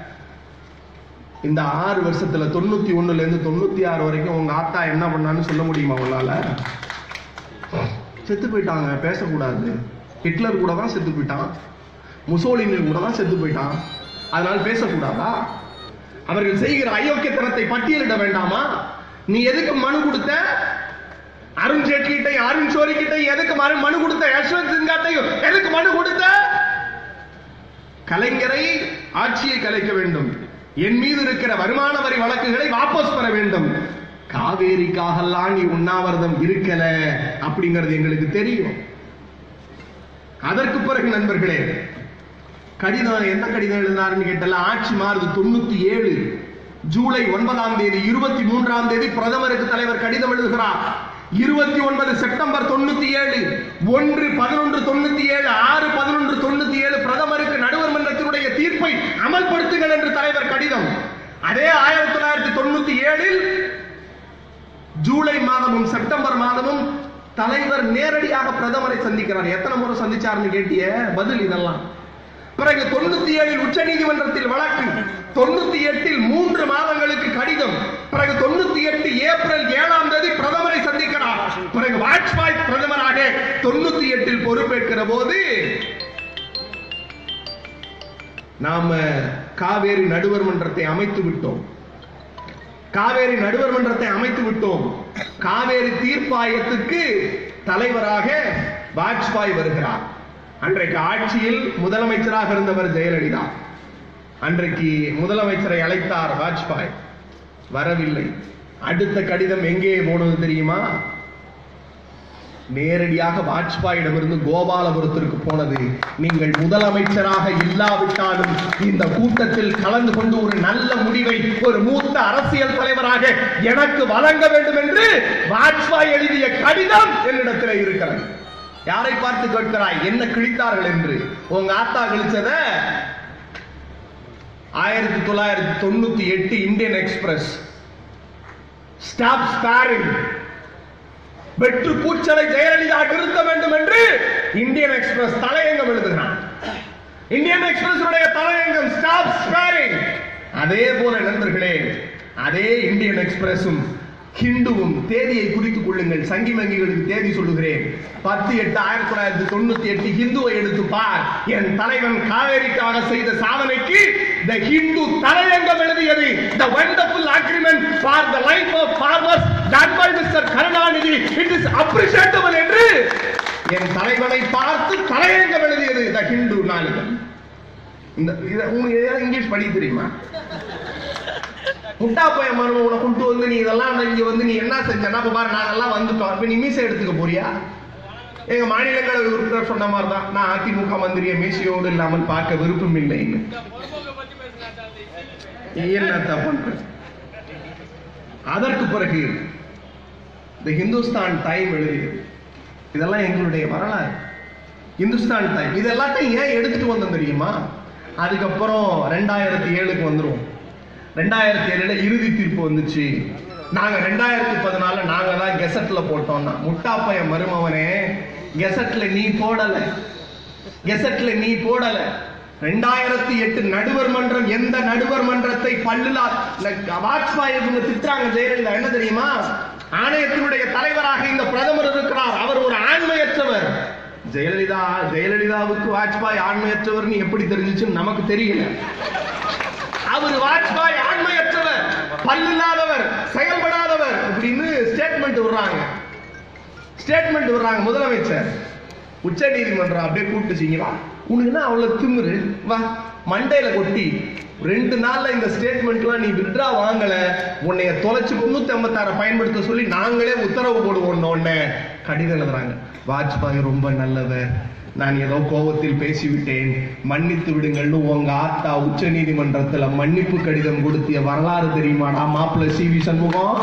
இந்த ஆறு வருஷத்துல தொண்ணூத்தி ஒண்ணுல இருந்து தொண்ணூத்தி ஆறு வரைக்கும் உங்க ஆத்தா என்ன பண்ணான்னு சொல்ல முடியுமா உங்களால செத்து போயிட்டாங்க பேசக்கூடாது ஹிட்லர் கூட தான் செத்து போயிட்டான் முசோலினி கூட தான் செத்து போயிட்டான் அதனால பேசக்கூடாதா அவர்கள் செய்கிற அயோக்கியத்தனத்தை பட்டியலிட வேண்டாமா நீ எதுக்கு மனு கொடுத்த அருண் ஜேட்லி கிட்ட அருண் ஷோரி கிட்ட எதுக்கு மனு மனு கொடுத்த யஷ்வந்த் சின்காட்டையும் எதுக்கு மனு கொடுத்த கலைஞரை ஆட்சியை கலைக்க வேண்டும் என் மீது இருக்கிற வருமான வரி வழக்குகளை வாபஸ் பெற வேண்டும் காவேரிக்காகலாம் நீ உண்ணாவிரதம் இருக்கல அப்படிங்கிறது எங்களுக்கு தெரியும் அதற்கு பிறகு நண்பர்களே கடிதம் என்ன கடிதம் எழுதினாருன்னு கேட்டல ஆட்சி மாறுது தொண்ணூத்தி ஏழு ஜூலை ஒன்பதாம் தேதி இருபத்தி மூன்றாம் தேதி பிரதமருக்கு தலைவர் கடிதம் எழுதுகிறார் இருபத்தி ஒன்பது செப்டம்பர் தொண்ணூத்தி ஏழு ஒன்று பதினொன்று தொண்ணூத்தி ஏழு ஆறு பதினொன்று தொண்ணூத்தி ஏழு பிரதமருக்கு நடுவர் மன்றத்தினுடைய தீர்ப்பை அமல்படுத்துங்கள் என்று தலைவர் கடிதம் அதே ஆயிரத்தி தொள்ளாயிரத்தி தொண்ணூத்தி ஏழில் ஜூலை மாதமும் செப்டம்பர் மாதமும் தலைவர் நேரடியாக பிரதமரை சந்திக்கிறார் எத்தனை முறை சந்திச்சாருன்னு கேட்டிய பதில் இதெல்லாம் பிறகு தொண்ணூத்தி ஏழில் உச்ச நீதிமன்றத்தில் வழக்கு தொண்ணூத்தி எட்டில் மூன்று மாதங்களுக்கு கடிதம் பிறகு தொண்ணூத்தி எட்டு ஏப்ரல் ஏழாம் தேதி பிரதமரை சந்திக்கிறார் பிறகு வாஜ்பாய் பிரதமராக தொண்ணூத்தி எட்டில் பொறுப்பேற்கிற போது நாம காவேரி நடுவர் மன்றத்தை அமைத்து விட்டோம் காவேரி நடுவர் மன்றத்தை அமைத்து விட்டோம் காவேரி தீர்ப்பாயத்துக்கு தலைவராக வாஜ்பாய் வருகிறார் அன்றைக்கு ஆட்சியில் முதலமைச்சராக இருந்தவர் ஜெயலலிதா அன்றைக்கு முதலமைச்சரை அழைத்தார் வாஜ்பாய் வரவில்லை அடுத்த கடிதம் எங்கே போனது தெரியுமா நேரடியாக வாஜ்பாயிடமிருந்து கோபாலபுரத்திற்கு போனது நீங்கள் முதலமைச்சராக இல்லாவிட்டாலும் இந்த கூட்டத்தில் கலந்து கொண்டு ஒரு நல்ல முடிவை ஒரு மூத்த அரசியல் தலைவராக எனக்கு வழங்க வேண்டும் என்று வாஜ்பாய் எழுதிய கடிதம் என்னிடத்தில் இருக்கிறது யாரை பார்த்து கேட்கிறாய் என்ன கிழித்தார்கள் என்று உங்க ஆத்தா கிழிச்சத ஆயிரத்தி தொள்ளாயிரத்தி தொண்ணூத்தி எட்டு இந்தியன் எக்ஸ்பிரஸ் ஸ்டாப் ஸ்பாரிங் வெற்று கூச்சலை ஜெயலலிதா நிறுத்த வேண்டும் என்று இந்தியன் எக்ஸ்பிரஸ் தலையங்கம் எழுதுகிறான் இந்தியன் எக்ஸ்பிரஸ் தலையங்கம் ஸ்டாப் ஸ்பாரிங் அதே போல நண்பர்களே அதே இந்தியன் எக்ஸ்பிரஸும் ஹிந்துவும் தேதியை குறித்துக் கொள்ளுங்கள் சங்கி மங்கிகளுக்கு தேதி சொல்லுகிறேன் பத்து எட்டு ஆயிரத்தி தொள்ளாயிரத்தி தொண்ணூத்தி எட்டு ஹிந்துவை எடுத்து பார் என் தலைவன் காவேரிக்காக செய்த சாதனைக்கு த ஹிந்து தலையங்கம் எழுதியது the wonderful agreement for the life of farmers done by mister Karunanidhi it is appreciable என்று என் தலைவனை பார்த்து தலையங்கம் எழுதியது த ஹிந்து நாளிதழ் இந்த இத உங்களுக்கு ஏதாவது இங்கிலீஷ் படிக்க தெரியுமா முட்டா பையன் மரும உன கூட்டு வந்து நீ இதெல்லாம் இங்க வந்து நீ என்ன செஞ்சனா இப்ப பாரு நாங்கெல்லாம் வந்துட்டோம் இப்ப நீ மீசை எடுத்துக்க போறியா எங்க மாநிலங்களவை உறுப்பினர் சொன்ன மாதிரி தான் நான் அதிமுக மந்திரியை மீசையோடு இல்லாமல் பார்க்க விருப்பம் இல்லைன்னு என்ன பண்ற அதற்கு பிறகு இந்த ஹிந்துஸ்தான் டைம் எழுதியது இதெல்லாம் எங்களுடைய வரலாறு இந்துஸ்தான் டைம் இது எல்லாத்தையும் ஏன் எடுத்துட்டு வந்தோம் தெரியுமா அதுக்கப்புறம் ரெண்டாயிரத்தி ஏழுக்கு வந்துரும் ரெண்டாயிரத்தி ஏழுல இறுதி தீர்ப்பு வந்துச்சு நாங்க ரெண்டாயிரத்தி பதினாலுல நாங்க தான் கெசட்ல போட்டோம்னா முட்டாப்பைய மருமவனே கெசட்ல நீ போடல கெசட்ல நீ போடல ரெண்டாயிரத்தி எட்டு நடுவர் மன்றம் எந்த நடுவர் மன்றத்தை பல்லுலா வாஜ்பாய் இவங்க திட்டுறாங்க ஜெயலலிதா என்ன தெரியுமா ஆணையத்தினுடைய தலைவராக இந்த பிரதமர் இருக்கிறார் அவர் ஒரு ஆண்மையற்றவர் ஜெயலலிதா ஜெயலலிதாவுக்கு வாஜ்பாய் ஆண்மையற்றவர் எப்படி தெரிஞ்சிச்சுன்னு நமக்கு தெரியல அவர் வாஜ்பாய் ஆண்மையற்றவர் பல்லில்லாதவர் செயல்படாதவர் அப்படின்னு ஸ்டேட்மெண்ட் விடுறாங்க ஸ்டேட்மெண்ட் விடுறாங்க முதலமைச்சர் உச்ச நீதிமன்றம் அப்படியே கூப்பிட்டுச்சிங்களா உனக்கு என்ன அவ்வளவு திமிரு வா மண்டையில கொட்டி ரெண்டு நாள்ல இந்த ஸ்டேட்மெண்ட்லாம் நீ வித்ரா வாங்கல உன்னைய தொலைச்சு முன்னூத்தி ஐம்பத்தாறு பயன்படுத்த சொல்லி நாங்களே உத்தரவு போடுவோம் உடனே கடிதம் எழுதுறாங்க வாஜ்பாய் ரொம்ப நல்லவர் நான் ஏதோ கோபத்தில் பேசிவிட்டேன் மன்னித்து விடுங்கள்னு உங்க ஆத்தா உச்ச நீதிமன்றத்துல மன்னிப்பு கடிதம் கொடுத்திய வரலாறு தெரியுமாடா மாப்பிள்ள சி வி சண்முகம்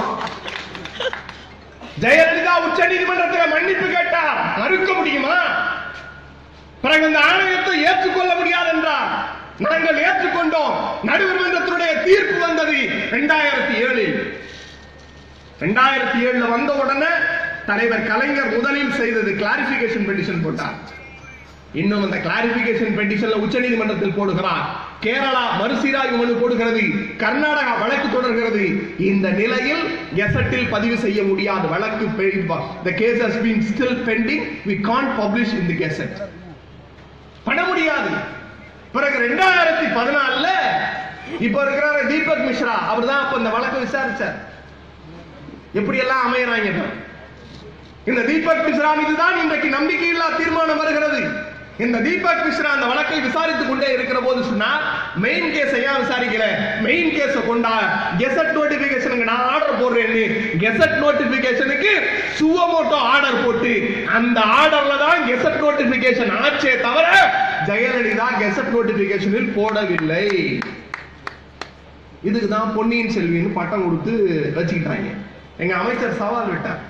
ஜெயலலிதா உச்ச நீதிமன்றத்தில் மன்னிப்பு கேட்டார் மறுக்க முடியுமா பிறகு அந்த ஆணையத்தை ஏற்றுக்கொள்ள முடியாது என்றார் நாங்கள் ஏற்றுக்கொண்டோம் நடுவர் மன்றத்தினுடைய தீர்ப்பு வந்தது இரண்டாயிரத்தி ஏழில் இரண்டாயிரத்தி ஏழுல வந்த உடனே தலைவர் கலைஞர் முதலில் செய்தது கிளாரிபிகேஷன் பெட்டிஷன் போட்டார் இன்னும் அந்த கிளாரிபிகேஷன் பெட்டிஷன்ல உச்சநீதிமன்றத்தில் போடுகிறார் கேரளா மறுசீராய்வு மனு போடுகிறது கர்நாடகா வழக்கு தொடர்கிறது இந்த நிலையில் கெசட்டில் பதிவு செய்ய முடியாத வழக்கு the case has been still pending we can't publish in the gazette பண்ண முடியாது பிறகு ரெண்டாயிரத்தி பதினாலுல இப்ப இருக்கிற தீபக் மிஸ்ரா அவர் தான் அப்ப இந்த வழக்கு விசாரிச்சார் எப்படி எல்லாம் அமையறாங்க இந்த தீபக் மிஸ்ரா மீது தான் இன்றைக்கு நம்பிக்கையில்லா தீர்மானம் வருகிறது இந்த தீபக் மிஸ்ரா அந்த வழக்கை விசாரித்துக் கொண்டே இருக்கிற போது சொன்னார் மெயின் கேஸ் ஏன் விசாரிக்கல மெயின் கேஸ் கொண்டா கெசட் நோட்டிபிகேஷனுக்கு நான் ஆர்டர் போடுறேன்னு கெசட் நோட்டிபிகேஷனுக்கு சுவமோட்டோ ஆர்டர் போட்டு அந்த ஆர்டர்ல தான் கெசட் நோட்டிபிகேஷன் ஆச்சே தவிர ஜெயலலிதா கெசட் நோட்டிபிகேஷனில் போடவில்லை இதுக்கு தான் பொன்னியின் செல்வின்னு பட்டம் கொடுத்து வச்சுக்கிட்டாங்க எங்க அமைச்சர் சவால் விட்டார்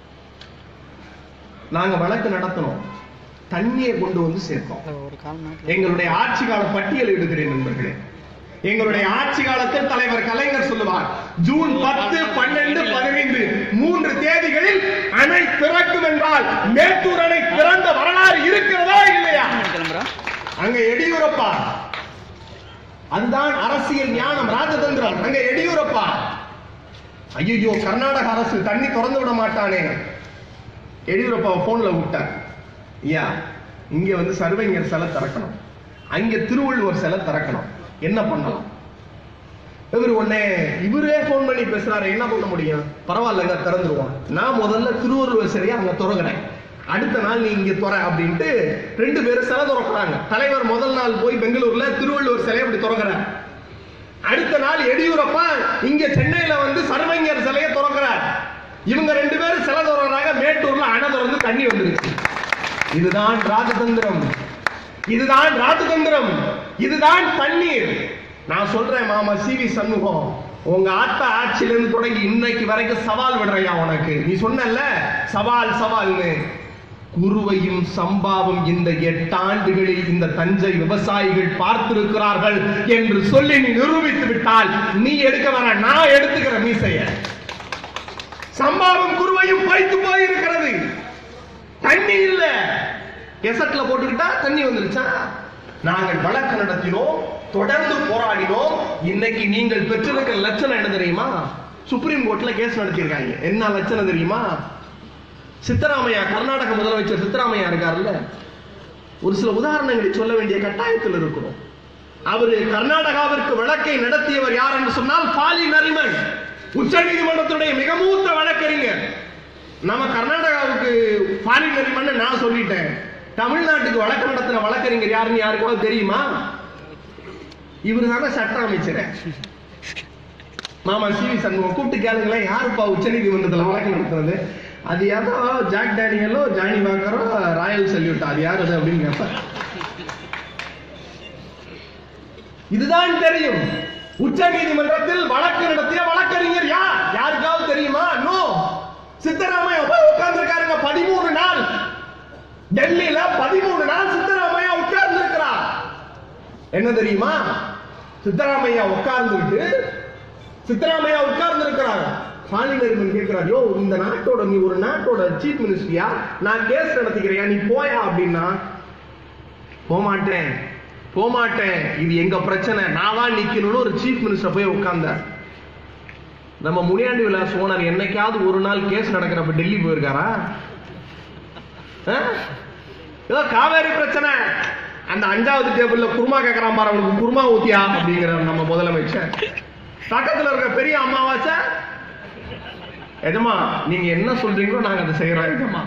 நாங்க வழக்கு நடத்தணும் தண்ணியை கொண்டு வந்து சேர்த்தோம் ஒரு கால் நாள் எங்களுடைய ஆட்சி கால பட்டியல் எடுக்கிறேன் நண்பர்களே எங்களுடைய ஆட்சி காலத்தில் தலைவர் கலைஞர் சொல்லுவார் ஜூன் பத்து பன்னெண்டு பதினைந்து மூன்று தேதிகளில் அணை திறக்கும் என்றால் மேட்டூர் அணை திறந்த வரலாறு இருக்கிறதா இல்லையா கிளம்புறா அங்க எடியூரப்பா அதுதான் அரசியல் ஞானம் ராஜதந்திரம் அங்க எடியூரப்பா ஐயோ கர்நாடக அரசு தண்ணி திறந்து விட மாட்டானே எடியூரப்பா போன்ல விட்டார் ஐயா இங்க வந்து சர்வைஞர் சிலை திறக்கணும் அங்க திருவள்ளுவர் சிலை திறக்கணும் என்ன பண்ணலாம் இவர் உடனே இவரே போன் பண்ணி பேசுறாரு என்ன பண்ண முடியும் பரவாயில்லங்க திறந்துருவோம் நான் முதல்ல திருவள்ளுவர் சிலையை அங்க திறக்கிறேன் அடுத்த நாள் நீ இங்க துற அப்படின்ட்டு ரெண்டு பேரும் சிலை திறக்கிறாங்க தலைவர் முதல் நாள் போய் பெங்களூர்ல திருவள்ளுவர் சிலையை அப்படி திறக்கிறார் அடுத்த நாள் எடியூரப்பா இங்க சென்னையில வந்து சர்வஞர் சிலையை திறக்கிறார் இவங்க ரெண்டு பேரும் சிலை திறக்கிறாங்க மேட்டூர்ல அணை திறந்து தண்ணி வந்துருச்சு இதுதான் ராஜதந்திரம் இதுதான் ராஜதந்திரம் இதுதான் தண்ணீர் நான் சொல்றேன் மாமா சி வி சண்முகம் உங்க ஆத்தா ஆட்சியில இருந்து தொடங்கி இன்னைக்கு வரைக்கும் சவால் விடுறையா உனக்கு நீ சொன்னல சவால் சவால்னு குருவையும் சம்பாவும் இந்த எட்டு ஆண்டுகளில் இந்த தஞ்சை விவசாயிகள் பார்த்திருக்கிறார்கள் என்று சொல்லி நீ நிரூபித்து விட்டால் நீ எடுக்க வர நான் எடுத்துக்கிற மீசைய சம்பாவும் குருவையும் பைத்து போயிருக்கிறது தண்ணி இல்ல எசட்ல போட்டுக்கிட்டா தண்ணி வந்துருச்சா நாங்கள் வழக்கு நடத்தினோம் தொடர்ந்து போராடினோம் இன்னைக்கு நீங்கள் பெற்றிருக்கிற லட்சணம் என்ன தெரியுமா சுப்ரீம் கோர்ட்ல கேஸ் நடத்தியிருக்காங்க என்ன லட்சணம் தெரியுமா சித்தராமையா கர்நாடக முதலமைச்சர் சித்தராமையா இருக்காருல்ல ஒரு சில உதாரணங்களை சொல்ல வேண்டிய கட்டாயத்தில் இருக்கிறோம் அவரு கர்நாடகாவிற்கு வழக்கை நடத்தியவர் யார் என்று சொன்னால் பாலி நரிமன் உச்ச நீதிமன்றத்துடைய மிக மூத்த வழக்கறிஞர் நம்ம கர்நாடகாவுக்கு பாலி நரிமன் நான் சொல்லிட்டேன் தமிழ்நாட்டுக்கு வழக்கு நடத்தின வழக்கறிஞர் யாருன்னு யாருக்காவது தெரியுமா இவர் தானே சட்ட அமைச்சர் மாமா சி வி சண்முகம் கூப்பிட்டு கேளுங்களேன் யாருப்பா உச்ச நீதிமன்றத்தில் வழக்கு நடத்துறது அது யாரோ ஜாக் டேனியலோ ஜானி வாக்கரோ ராயல் சல்யூட் அது யார் அது அப்படின்னு கேட்பார் இதுதான் தெரியும் உச்ச நீதிமன்றத்தில் வழக்கு நடத்திய வழக்கறிஞர் யார் யாருக்காவது தெரியுமா நோ சித்தராமையா போய் உட்கார்ந்துருக்காருங்க பதிமூணு நாள் டெல்லியில பதிமூணு நாள் சித்தராமையா உட்கார்ந்து இருக்கிறார் என்ன தெரியுமா சித்தராமையா உட்கார்ந்துட்டு சித்தராமையா உட்கார்ந்து இருக்கிறார் பாலினரிமன் கேட்கிறார் யோ இந்த நாட்டோட நீ ஒரு நாட்டோட சீஃப் மினிஸ்டரியா நான் கேஸ் நடத்திக்கிறியா நீ போயா அப்படின்னா போமாட்டேன் போமாட்டேன் இது எங்க பிரச்சனை நான் தான் நிக்கணும்னு ஒரு சீஃப் மினிஸ்டர் போய் உட்கார்ந்தார் நம்ம முனியாண்டி விலாஸ் ஓனர் என்னைக்காவது ஒரு நாள் கேஸ் நடக்கிறப்ப டெல்லி போயிருக்காரா ஆ? ஏதோ காவேரி பிரச்சனை அந்த அஞ்சாவது டேபிள்ல குருமா கேட்கறான் பாரு அவனுக்கு குருமா ஊத்தியா அப்படிங்கிற நம்ம முதலமைச்சர் பக்கத்துல இருக்க பெரிய அம்மாவாச்ச எஜமா நீங்க என்ன சொல்றீங்களோ நாங்க அதை செய்யறோம் எஜமா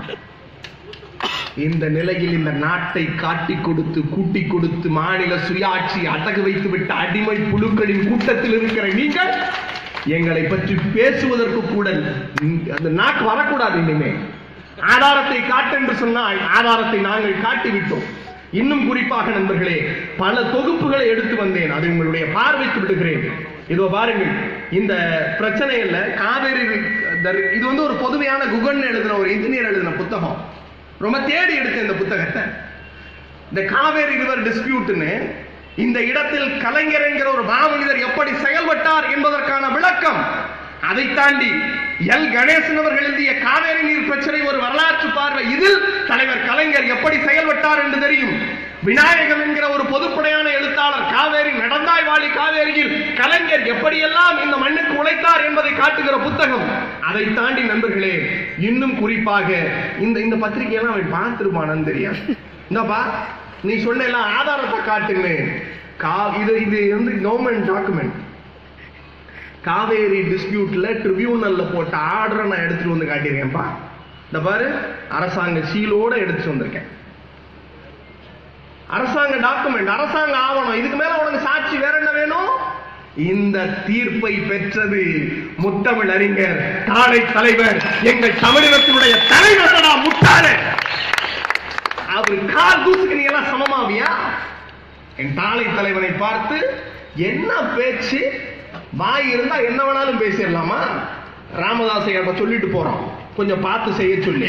இந்த நிலையில் இந்த நாட்டை காட்டி கொடுத்து கூட்டி கொடுத்து மாநில சுயாட்சி அடகு வைத்து விட்ட அடிமை புழுக்களின் கூட்டத்தில் இருக்கிற நீங்கள் எங்களை பற்றி பேசுவதற்கு கூட நீ- அந்த நாக்கு வரக்கூடாது இனிமே ஆதாரத்தை காட்டு என்று சொன்னால் ஆதாரத்தை நாங்கள் காட்டிவிட்டோம் இன்னும் குறிப்பாக நண்பர்களே பல தொகுப்புகளை எடுத்து வந்தேன் அதை உங்களுடைய பார்வைக்கு விடுகிறேன் இதோ பாருங்கள் இந்த பிரச்சனையில காவேரி தர்- இது வந்து ஒரு பொதுமையான குகன் எழுதின ஒரு இன்ஜினியர் எழுதின புத்தகம் ரொம்ப தேடி எடுத்தேன் இந்த புத்தகத்தை இந்த காவேரி ரிவர் டிஸ்பியூட்னு இந்த இடத்தில் கலைஞர் என்கிற ஒரு மாமனிதர் எப்படி செயல்பட்டார் என்பதற்கான விளக்கம் அதை தாண்டி எல் கணேசன் அவர்கள் எழுதிய காவேரி நீர் பிரச்சனை ஒரு வரலாற்று பார்வை இதில் தலைவர் கலைஞர் எப்படி செயல்பட்டார் என்று தெரியும் விநாயகம் என்கிற ஒரு பொதுப்படையான எழுத்தாளர் காவேரி நடந்தாய் வாழி காவேரியில் கலைஞர் எப்படியெல்லாம் இந்த மண்ணுக்கு உழைத்தார் என்பதை காட்டுகிற புத்தகம் அதை தாண்டி நண்பர்களே இன்னும் குறிப்பாக இந்த இந்த பத்திரிகையெல்லாம் அவன் பார்த்திருப்பானு தெரியும் இந்தப்பா நீ சொன்ன எல்லாம் ஆதாரத்தை காட்டுங்க கா இது இது வந்து கவர்மெண்ட் டாக்குமெண்ட் காவேரி டிஸ்பியூட்ல ட்ரிபியூனல்ல போட்ட ஆர்டரை நான் எடுத்துட்டு வந்து காட்டியிருக்கேன்ப்பா இந்த பாரு அரசாங்க சீலோட எடுத்துட்டு வந்திருக்கேன் அரசாங்க டாக்குமெண்ட் அரசாங்க ஆவணம் இதுக்கு மேல உனக்கு சாட்சி வேற என்ன வேணும் இந்த தீர்ப்பை பெற்றது முத்தமிழ் அறிஞர் தாழை தலைவர் எங்கள் தமிழகத்தினுடைய தலைவர்களா முட்டாளே அவர் கால் தூசுக்கு நீங்க எல்லாம் சமமாவியா என் தாளை தலைவனை பார்த்து என்ன பேச்சு வாய் இருந்தா என்ன வேணாலும் பேசிடலாமா ராமதாஸை நம்ம சொல்லிட்டு போறோம் கொஞ்சம் பார்த்து செய்ய சொல்லி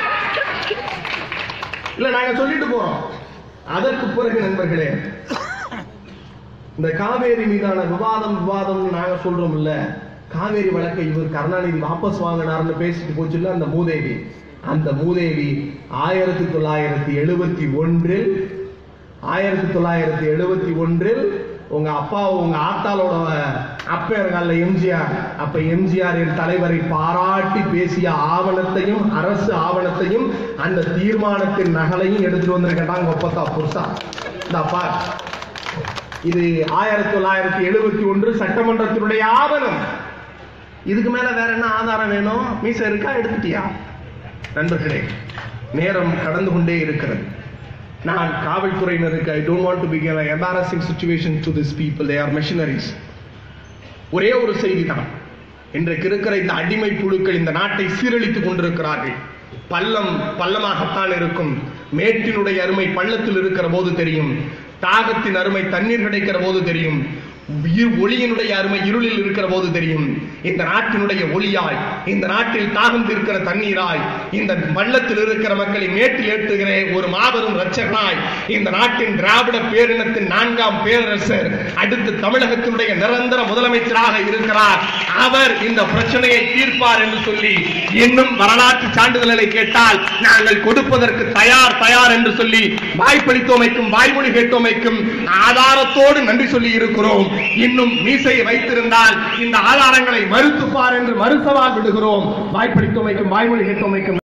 இல்ல நாங்க சொல்லிட்டு போறோம் அதற்கு பிறகு நண்பர்களே இந்த காவேரி மீதான விவாதம் விவாதம் நாங்க சொல்றோம் இல்ல காவேரி வழக்கை இவர் கருணாநிதி வாபஸ் வாங்கினார்னு பேசிட்டு போச்சு இல்ல அந்த மூதேவி அந்த மூதேவி ஆயிரத்தி தொள்ளாயிரத்தி எழுபத்தி ஒன்றில் ஆயிரத்தி தொள்ளாயிரத்தி எழுபத்தி ஒன்றில் உங்க அப்பா உங்க ஆத்தாளோட அப்பேர்கள்ல எம்ஜிஆர் அப்ப எம்ஜிஆர் என் தலைவரை பாராட்டி பேசிய ஆவணத்தையும் அரசு ஆவணத்தையும் அந்த தீர்மானத்தின் நகலையும் எடுத்துட்டு வந்திருக்கட்டாங்க ஒப்பத்தா புருஷா இந்த அப்பா இது ஆயிரத்தி தொள்ளாயிரத்தி எழுபத்தி ஒன்று சட்டமன்றத்தினுடைய ஆவணம் இதுக்கு மேல வேற என்ன ஆதாரம் வேணும் மீச இருக்கா எடுத்துட்டியா நண்பர்களே நேரம் கடந்து கொண்டே இருக்கிறது நான் காவல்துறையினருக்கு I don't want to give an embarrassing situation to these people they are missionaries ஒரே ஒரு செய்தி தான் இன்றைக்கு இருக்கிற இந்த அடிமை புழுக்கள் இந்த நாட்டை சீரழித்துக் கொண்டிருக்கிறார்கள் பள்ளம் பள்ளமாகத்தான் இருக்கும் மேட்டினுடைய அருமை பள்ளத்தில் இருக்கிற போது தெரியும் தாகத்தின் அருமை தண்ணீர் கிடைக்கிற போது தெரியும் இரு- ஒளியினுடைய அருமை இருளில் இருக்கிற போது தெரியும் இந்த நாட்டினுடைய ஒளியாய் இந்த நாட்டில் தாழ்ந்து இருக்கிற தண்ணீராய் இந்த பள்ளத்தில் இருக்கிற மக்களை மேட்டில் ஏற்றுகிற ஒரு மாபெரும் இரட்சகனாய் இந்த நாட்டின் திராவிட பேரினத்தின் நான்காம் பேரரசர் அடுத்து தமிழகத்தினுடைய நிரந்தர முதலமைச்சராக இருக்கிறார் அவர் இந்த பிரச்சனையை தீர்ப்பார் என்று சொல்லி இன்னும் வரலாற்று சான்றிதழ்களை கேட்டால் நாங்கள் கொடுப்பதற்கு தயார் தயார் என்று சொல்லி வாய்ப்பளித்தோமைக்கும் வாய்மொழி கேட்டோமைக்கும் ஆதாரத்தோடு நன்றி சொல்லி இருக்கிறோம் இன்னும் மீசையை வைத்திருந்தால் இந்த ஆதாரங்களை மறுத்துப்பார் என்று மறுசவால் விடுகிறோம் வாய்ப்பளித்தோமைக்கும் வாய்மொழி கேட்டோமைக்கும்